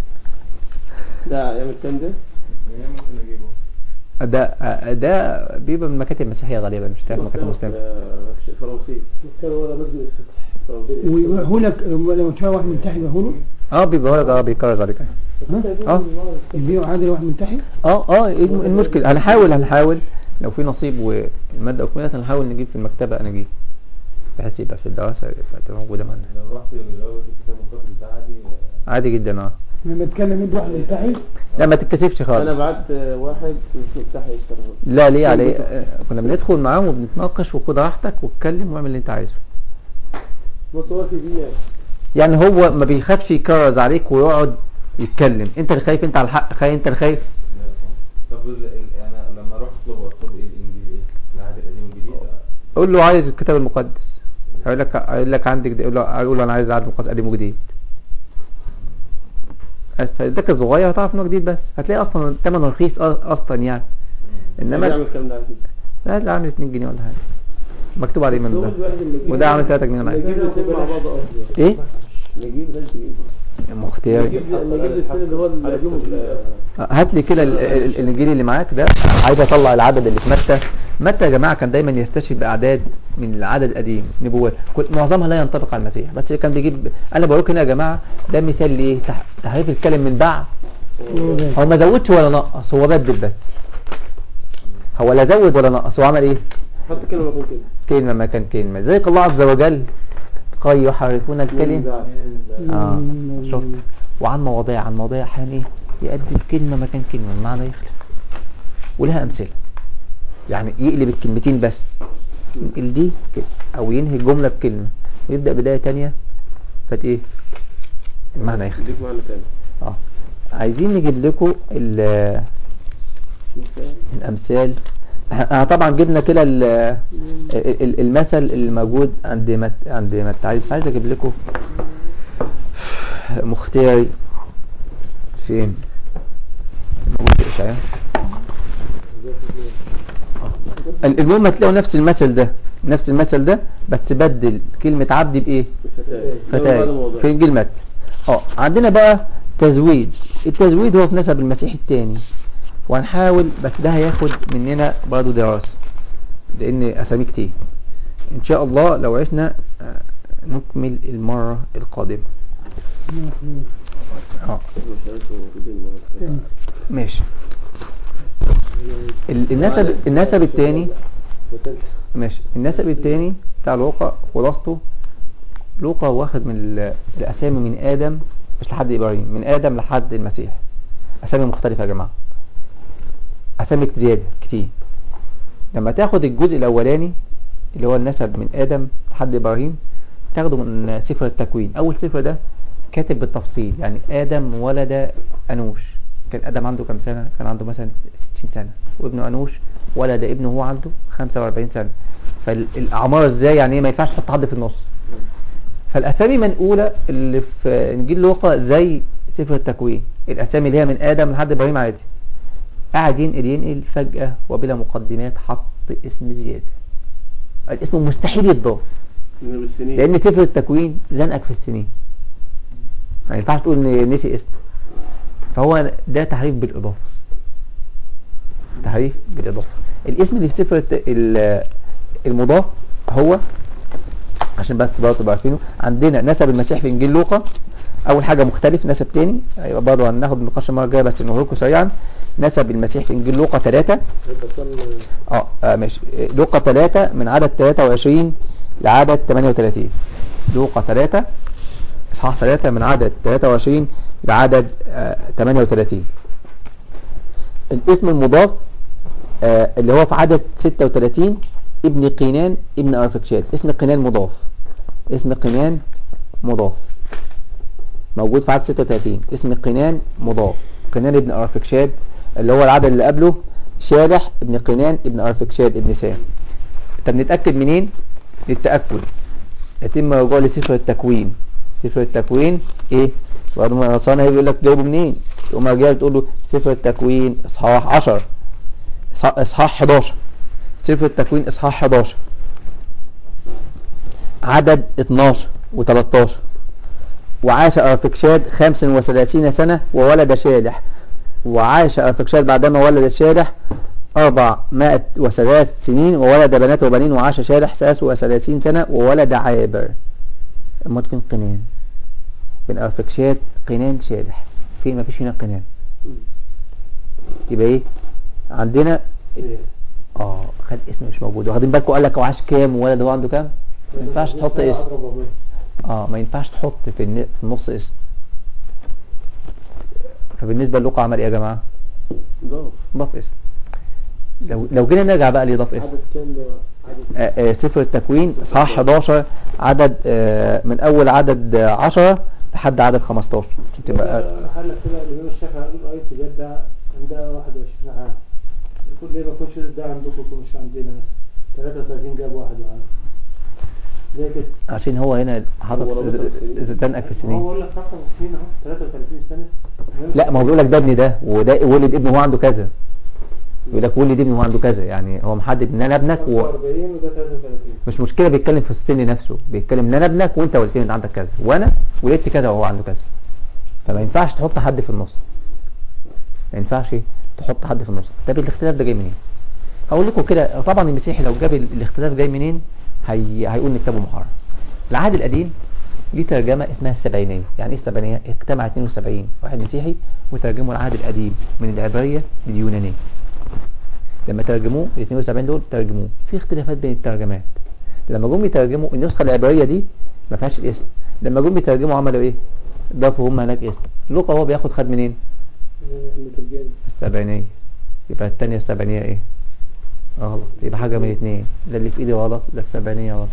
ده يعمل كام ده؟ ممكن اجيبه ده آه، ده بيبقى من مكاتب مسيحيه غالبا مش بتاعت مكاتب مسلمه آه، ش- فرنسي كان ولا مسجد الفتح فرنسي ويبيعه لك لو تشاء واحد من تحت يبيعه له اه بيبقى لك اه بيكرز عليك اه يبيعه عادي واحد من تحت اه اه ايه الم- المشكله هنحاول هنحاول لو في نصيب والماده اكملت هنحاول نجيب في المكتبه اناجيل بحيث يبقى في الدراسه يبقى تبقى موجوده معانا لو رحت لغايه الكتاب المقدس ده عادي عادي جدا اه لما اتكلم يد واحد من تحت لا ما تتكسفش انا خالص بعت آه، واحد مش مفتاح يشتغل لا ليه عليه آه، كنا بندخل معاهم وبنتناقش وخد راحتك واتكلم واعمل اللي انت عايزه بص هو في دي يعني يعني هو ما بيخافش يكرز عليك ويقعد يتكلم انت اللي خايف انت على الحق خايف انت اللي خايف طب ال- ال- انا لما اروح اطلب اطلب ايه الانجيل ايه؟ العهد القديم والجديد قول له عايز الكتاب المقدس هيقول لك هيقول لك عندك ده يقول له هيقول له انا عايز العهد المقدس قديم وجديد بس هيديك الصغير هتعرف انه جديد بس هتلاقي اصلا ثمنه رخيص أ- اصلا يعني انما بيعمل كام ده على كده؟ لا ده عامل 2 جنيه ولا حاجه مكتوب عليه من الزوج ده الواحد اللي يجيب- وده عامل 3 جنيه ولا حاجه نجيب الاثنين مع بعض اصلا ايه نجيب ده نجيب مختاري نجيب نجيب الاثنين اللي هو القديم والجديد هات لي كده ال- ال- الانجيل اللي معاك ده عايز اطلع العدد اللي في متى متى يا جماعه كان دايما يستشهد باعداد من العدد القديم نبوات كنت معظمها لا ينطبق على المسيح بس كان بيجيب انا بقول هنا يا جماعه ده مثال لايه تح- تحريف الكلم من بعد هو ما زودش ولا نقص هو بدل بس هو لا زود ولا نقص هو عمل ايه حط كلمه مكان كده كلمه مكان كلمه ذلك الله عز وجل قد يحرفون الكلم اه شفت وعن مواضيع عن مواضيع احيانا ايه يقدم كلمه مكان كلمه المعنى يخلف ولها امثله يعني يقلب الكلمتين بس ينقل دي كده او ينهي الجمله بكلمه ويبدا بدايه تانية فت ايه المعنى يخلف اديك معنى تاني اه عايزين نجيب لكم ال- مثال الامثال احنا طبعا جبنا كده ال- ال- المثل الموجود عند مت عند متى بس عايز اجيب لكم مختاري فين موجود في اشعياء ال- المهم هتلاقوا نفس المثل ده نفس المثل ده بس بدل كلمة عبد بإيه؟ فتاة فتاة في إنجيل متى اه عندنا بقى تزويد التزويد هو في نسب المسيح الثاني وهنحاول بس ده هياخد مننا برضه دراسة لأن أسامي كتير إن شاء الله لو عشنا آه، نكمل المرة القادمة اه ماشي ال- النسب النسب الثاني ماشي النسب الثاني بتاع لوقا خلاصته لوقا واخد من ال- الاسامي من ادم مش لحد ابراهيم من ادم لحد المسيح اسامي مختلفه يا جماعه اسامي زياده كتير لما تاخد الجزء الاولاني اللي هو النسب من ادم لحد ابراهيم تاخده من سفر التكوين اول سفر ده كاتب بالتفصيل يعني ادم ولد انوش كان ادم عنده كام سنه كان عنده مثلا 60 سنه وابنه انوش ولد ابنه وهو عنده 45 سنه فالاعمار ازاي يعني ايه ما ينفعش تحط حد في النص فالاسامي منقوله اللي في انجيل لوقا زي سفر التكوين الاسامي اللي هي من ادم لحد ابراهيم عادي قاعد ينقل ينقل فجاه وبلا مقدمات حط اسم زياده الاسم مستحيل يتضاف من السنين لان سفر التكوين زنقك في السنين ما ينفعش تقول ان نسي اسم فهو ده تحريف بالاضافه تحريف بالاضافه الاسم اللي في سفر الت- ال- المضاف هو عشان بس تبقوا تبقوا عارفينه عندنا نسب المسيح في انجيل لوقا اول حاجه مختلف نسب تاني هيبقى برضه هناخد نقاش المره الجايه بس نقول لكم سريعا نسب المسيح في انجيل لوقا 3 اه, آه ماشي آه، لوقا 3 من عدد 23 لعدد 38 لوقا 3 اصحاح 3 من عدد 23 لعدد آه 38 الاسم المضاف آه اللي هو في عدد 36 ابن قينان ابن ارفكشاد اسم قينان مضاف اسم قينان مضاف موجود في عدد 36 اسم قينان مضاف قينان ابن ارفكشاد اللي هو العدد اللي قبله شالح ابن قينان ابن ارفكشاد ابن سام طب نتاكد منين للتاكد يتم الرجوع لسفر التكوين سفر التكوين ايه بعد ما صانع بيقول لك جايبه منين يقوم رجع تقول له سفر التكوين اصحاح 10 إصحاح- اصحاح 11 سفر التكوين اصحاح 11 عدد 12 و13 وعاش أرفكشاد 35 سنة وولد شالح وعاش أرفكشاد بعدما ولد شالح أربعمائة وثلاث سنين وولد بنات وبنين وعاش شالح ثلاث وثلاثين سنة وولد عابر أمال فين قنان بين أرفكشاد قنان شالح فين ما فيش هنا قنان يبقى ايه عندنا اه خد اسم مش موجود واخدين بالكم قال لك هو عاش كام وولد هو عنده كام ما ينفعش تحط اسم اه ما ينفعش تحط في الن- في النص اسم فبالنسبه للوقا عمل ايه يا جماعه ضاف ضاف اسم لو لو جينا نرجع بقى ليضاف اسم عدد كام ده عدد آه، آه، سفر التكوين اصحاح 11 عدد آه، من اول عدد آه، 10 لحد عدد 15 عشان تبقى حل لك كده الإمام الشافعي قال آية جد عندها 21 عام يقول ليه ما يكونش ده عندكم يكون مش عندنا مثلا 33 جاب واحد وعام زي كده عشان هو هنا حاطط هو ربط السنين. زنقك في هو السنين بقول لك رقم السنين اهو 33 سنه لا ما هو بيقول لك ده ابني ده وده ولد ابنه وهو عنده كذا يقول لك ولد ابني وهو عنده كذا يعني هو محدد ان انا ابنك و... 45 وده 33 مش مشكله بيتكلم في السن نفسه بيتكلم ان انا ابنك وانت ولدت ان عندك كذا وانا ولدت كذا وهو عنده كذا فما ينفعش تحط حد في النص ما ينفعش تحط حد في النص طب الاختلاف ده جاي منين هقول لكم كده طبعا المسيحي لو جاب ال- الاختلاف جاي منين هي... هيقول ان كتابه محرم العهد القديم ليه ترجمه اسمها السبعينيه يعني ايه السبعينيه اجتمع 72 واحد مسيحي وترجموا العهد القديم من العبريه لليونانيه لما ترجموه ال 72 دول ترجموه في اختلافات بين الترجمات لما جم يترجموا النسخه العبريه دي ما فيهاش الاسم لما جم يترجموا عملوا ايه ضافوا هم هناك اسم لوقا هو بياخد خد منين المترجم السبعينيه يبقى الثانيه السبعينيه ايه غلط يبقى حاجه من الاثنين لا اللي في ايدي غلط لا السبعينيه غلط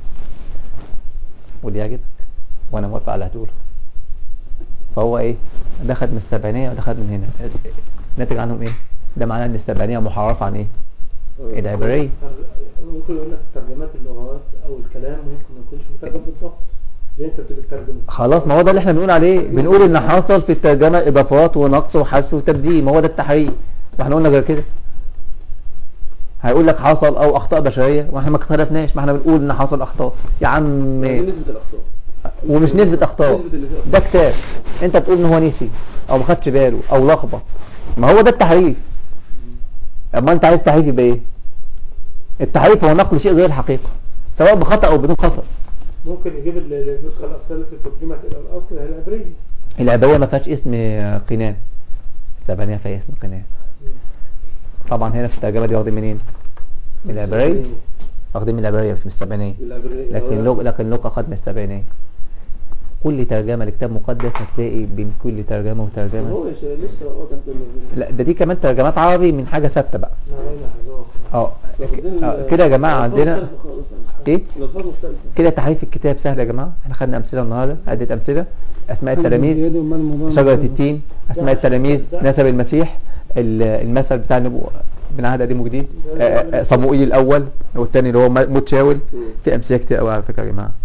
واللي يعجبك وانا موافق على اللي هتقوله فهو ايه ده خد من السبعينيه وده خد من هنا ناتج عنهم ايه ده معناه ان السبعينيه محرفه عن ايه العبريه ممكن يقول لك ترجمات اللغات او الكلام ممكن ما يكونش مترجم بالضبط زي انت بتيجي تترجم خلاص ما هو ده اللي احنا بنقول عليه بنقول ان حصل في الترجمه اضافات ونقص وحذف وتبديل ما هو ده التحريف واحنا قلنا غير كده هيقول لك حصل او اخطاء بشريه واحنا ما اختلفناش ما احنا بنقول ان حصل اخطاء يا عم دي نسبة الأخطاء ومش نسبه اخطاء نسبة اللي فيها ده كتاب انت بتقول ان هو نسي او ما خدش باله او لخبط ما هو ده التحريف اما انت عايز تحريف يبقى ايه التحريف هو نقل شيء غير الحقيقه سواء بخطا او بدون خطا ممكن يجيب ال- النسخه الاصليه التي ترجمت الى الاصل هي العبريه العبريه ما فيهاش اسم قنان السبعينيه فيها اسم قنان طبعا هنا في الترجمه دي واخدين منين من العبريه واخدين من العبريه مش من السبعينيه العبرية لكن لوق لكن لوقا خد من السبعينيه كل ترجمه لكتاب مقدس هتلاقي بين كل ترجمه وترجمه هو مش لسه واضح كله لا ده دي كمان ترجمات عربي من حاجه ثابته بقى ما هنا حزوق اه واخدين آه، كده يا جماعه الألفاظ عندنا مختلفة خالص عن- ايه الألفاظ مختلفة كده تحريف الكتاب سهل يا جماعه احنا خدنا امثله النهارده عده امثله اسماء التلاميذ شجره التين اسماء التلاميذ نسب المسيح ال- المثل بتاع النبوة من عهد قديم وجديد آه، آه، صموئيل الاول والثاني اللي هو م- موت شاول في امثله كتير قوي على فكره يا جماعه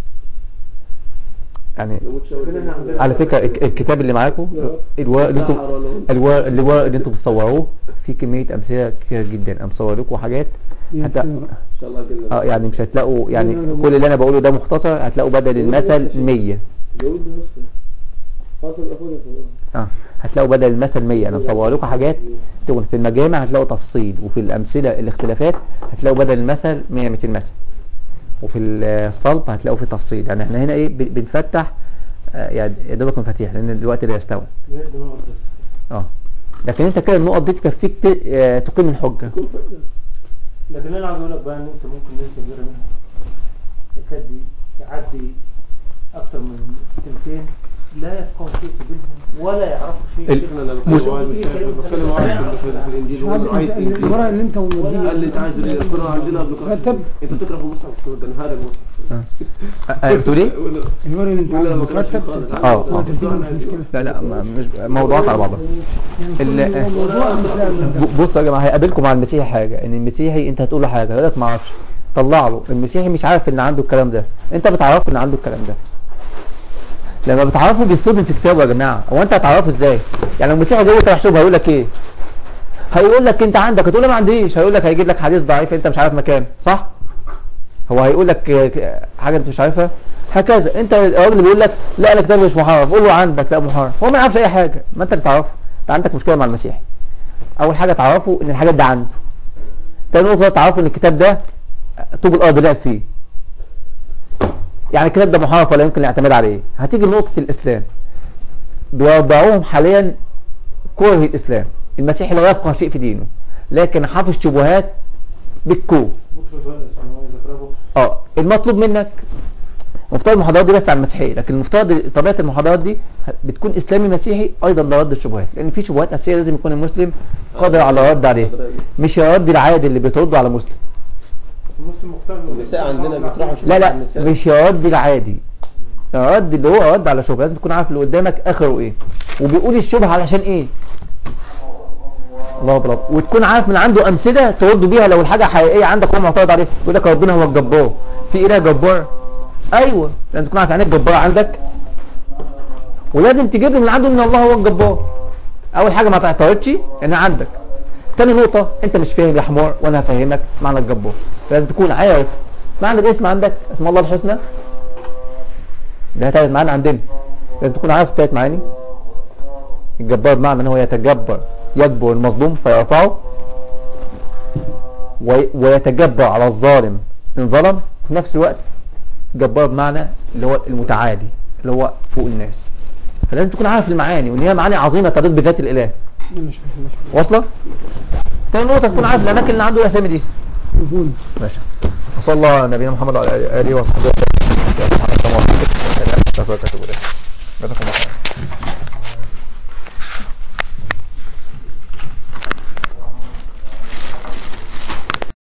يعني نموت شاور كده إحنا عندنا- على فكره الك- الكتاب اللي معاكم الورق اللي انتم انتم الورق الورق اللي انتم بتصوروه في كميه امثله كتير جدا انا مصور لكم حاجات حتى ان شاء الله جنة اه يعني مش هتلاقوا يعني كل اللي انا بقوله ده مختصر هتلاقوا بدل المثل 100 جاوب لي نسخة فاصل اخويا صورها اه هتلاقوا بدل المثل 100 انا مصور لكم حاجات تكون في المجامع هتلاقوا تفصيل وفي الامثله الاختلافات هتلاقوا بدل المثل 100 200 مثل وفي الصلب هتلاقوا في تفصيل يعني احنا هنا ايه ب- بنفتح آه، يعني يا دوبك مفاتيح لان الوقت لا يستوعب بجد نقط بس اه لكن انت كده النقط دي تكفيك ت- آه، تقيم الحجه كل فكرة لكن انا عاوز اقول لك بقى ان انت ممكن نسبه كبيره منها تكاد تعدي اكثر من تلتين لا يفقهوا شيء في دينهم ولا يعرفوا شيء ال- شيخنا انا مش- بتكلم واحد بس- بتكلم واحد في- في في الانجيل بقول له عايز انجيل الورق اللي انت قال لي موديه انت عايز ايه؟ قلت له عندنا قبل كده رتب. انت بتقرا في المصحف قلت له ده نهار المصحف آه، آه، بتقول ايه؟ يقول له- الورق اللي انت يقول له عامله ما بقراش مترتب خالص. اه اه ترتيبه مش مشكله لا لا ما- مش موضوعات على بعضها ال- يعني كل موضوع مثلا من ده. ب- بصوا يا جماعه هيقابلكم مع المسيحي حاجه ان المسيحي انت هتقول له حاجه يقول لك ما اعرفش طلع له المسيحي مش عارف ان عنده الكلام ده انت بتعرفه ان عنده الكلام ده لما بتعرفه بيتصدم في كتابه يا جماعه هو انت هتعرفه ازاي يعني لو المسيحي جاي يطرح شبهه هيقول لك ايه هيقول لك انت عندك هتقول له ما عنديش هيقول لك هيجيب لك حديث ضعيف انت مش عارف مكانه صح هو هيقول لك آه، حاجه انت مش عارفها هكذا انت الراجل اللي بيقول لك لا الكتاب مش محرف قول له عندك لا محرف هو ما يعرفش اي حاجه ما انت اللي تعرفه انت عندك مشكله مع المسيحي اول حاجه تعرفه ان الحاجات دي عنده تاني نقطه تعرفوا ان الكتاب ده طوب الارض لعب فيه يعني الكتاب ده محرف ولا يمكن الاعتماد عليه هتيجي لنقطه الاسلام بيوضعوهم حاليا كره الاسلام المسيحي لا يفقه شيء في دينه لكن حافظ شبهات بالكو بطرس ولا اسمه ذكرى بطرس اه المطلوب منك مفترض المحاضرات دي بس على المسيحيه لكن المفترض طبيعه المحاضرات دي بتكون اسلامي مسيحي ايضا لرد الشبهات لان في شبهات اساسيه لازم يكون المسلم قادر على الرد عليها مش الرد العادي اللي بيترده على مسلم المسلم مختار النساء عندنا بيطرحوا لا لا النساء. مش الرد العادي الرد اللي هو رد على شبهه لازم تكون عارف اللي قدامك اخره ايه وبيقول الشبهه علشان ايه الله برب وتكون عارف من عنده امثله ترد بيها لو الحاجه حقيقيه عندك هو معترض عليها يقول لك ربنا هو الجبار في اله جبار ايوه لازم تكون عارف يعني ايه الجبار عندك ولازم تجيب لي من عنده ان الله هو الجبار اول حاجه ما تعترضش ان عندك تاني نقطه انت مش فاهم يا حمار وانا هفهمك معنى الجبار لازم تكون عارف معنى الاسم عندك اسم الله الحسنى ده تالت معنى عندنا لازم تكون عارف التالت معاني الجبار بمعنى ان هو يتجبر يجبر المظلوم فيرفعه وي- ويتجبر على الظالم ان ظلم في نفس الوقت جبار بمعنى اللي هو المتعالي اللي هو فوق الناس فلازم تكون عارف المعاني وان هي معاني عظيمه تليق بذات الاله لا مش مش مش واصله تاني نقطه تكون عارف الاماكن اللي عنده الاسامي دي مفهوم ماشي وصلى الله على نبينا محمد وعلى اله وصحبه وسلم سبحانك اللهم وبحمدك اشهد ان لا اله الا انت استغفرك واتوب اليك جزاكم الله خيرا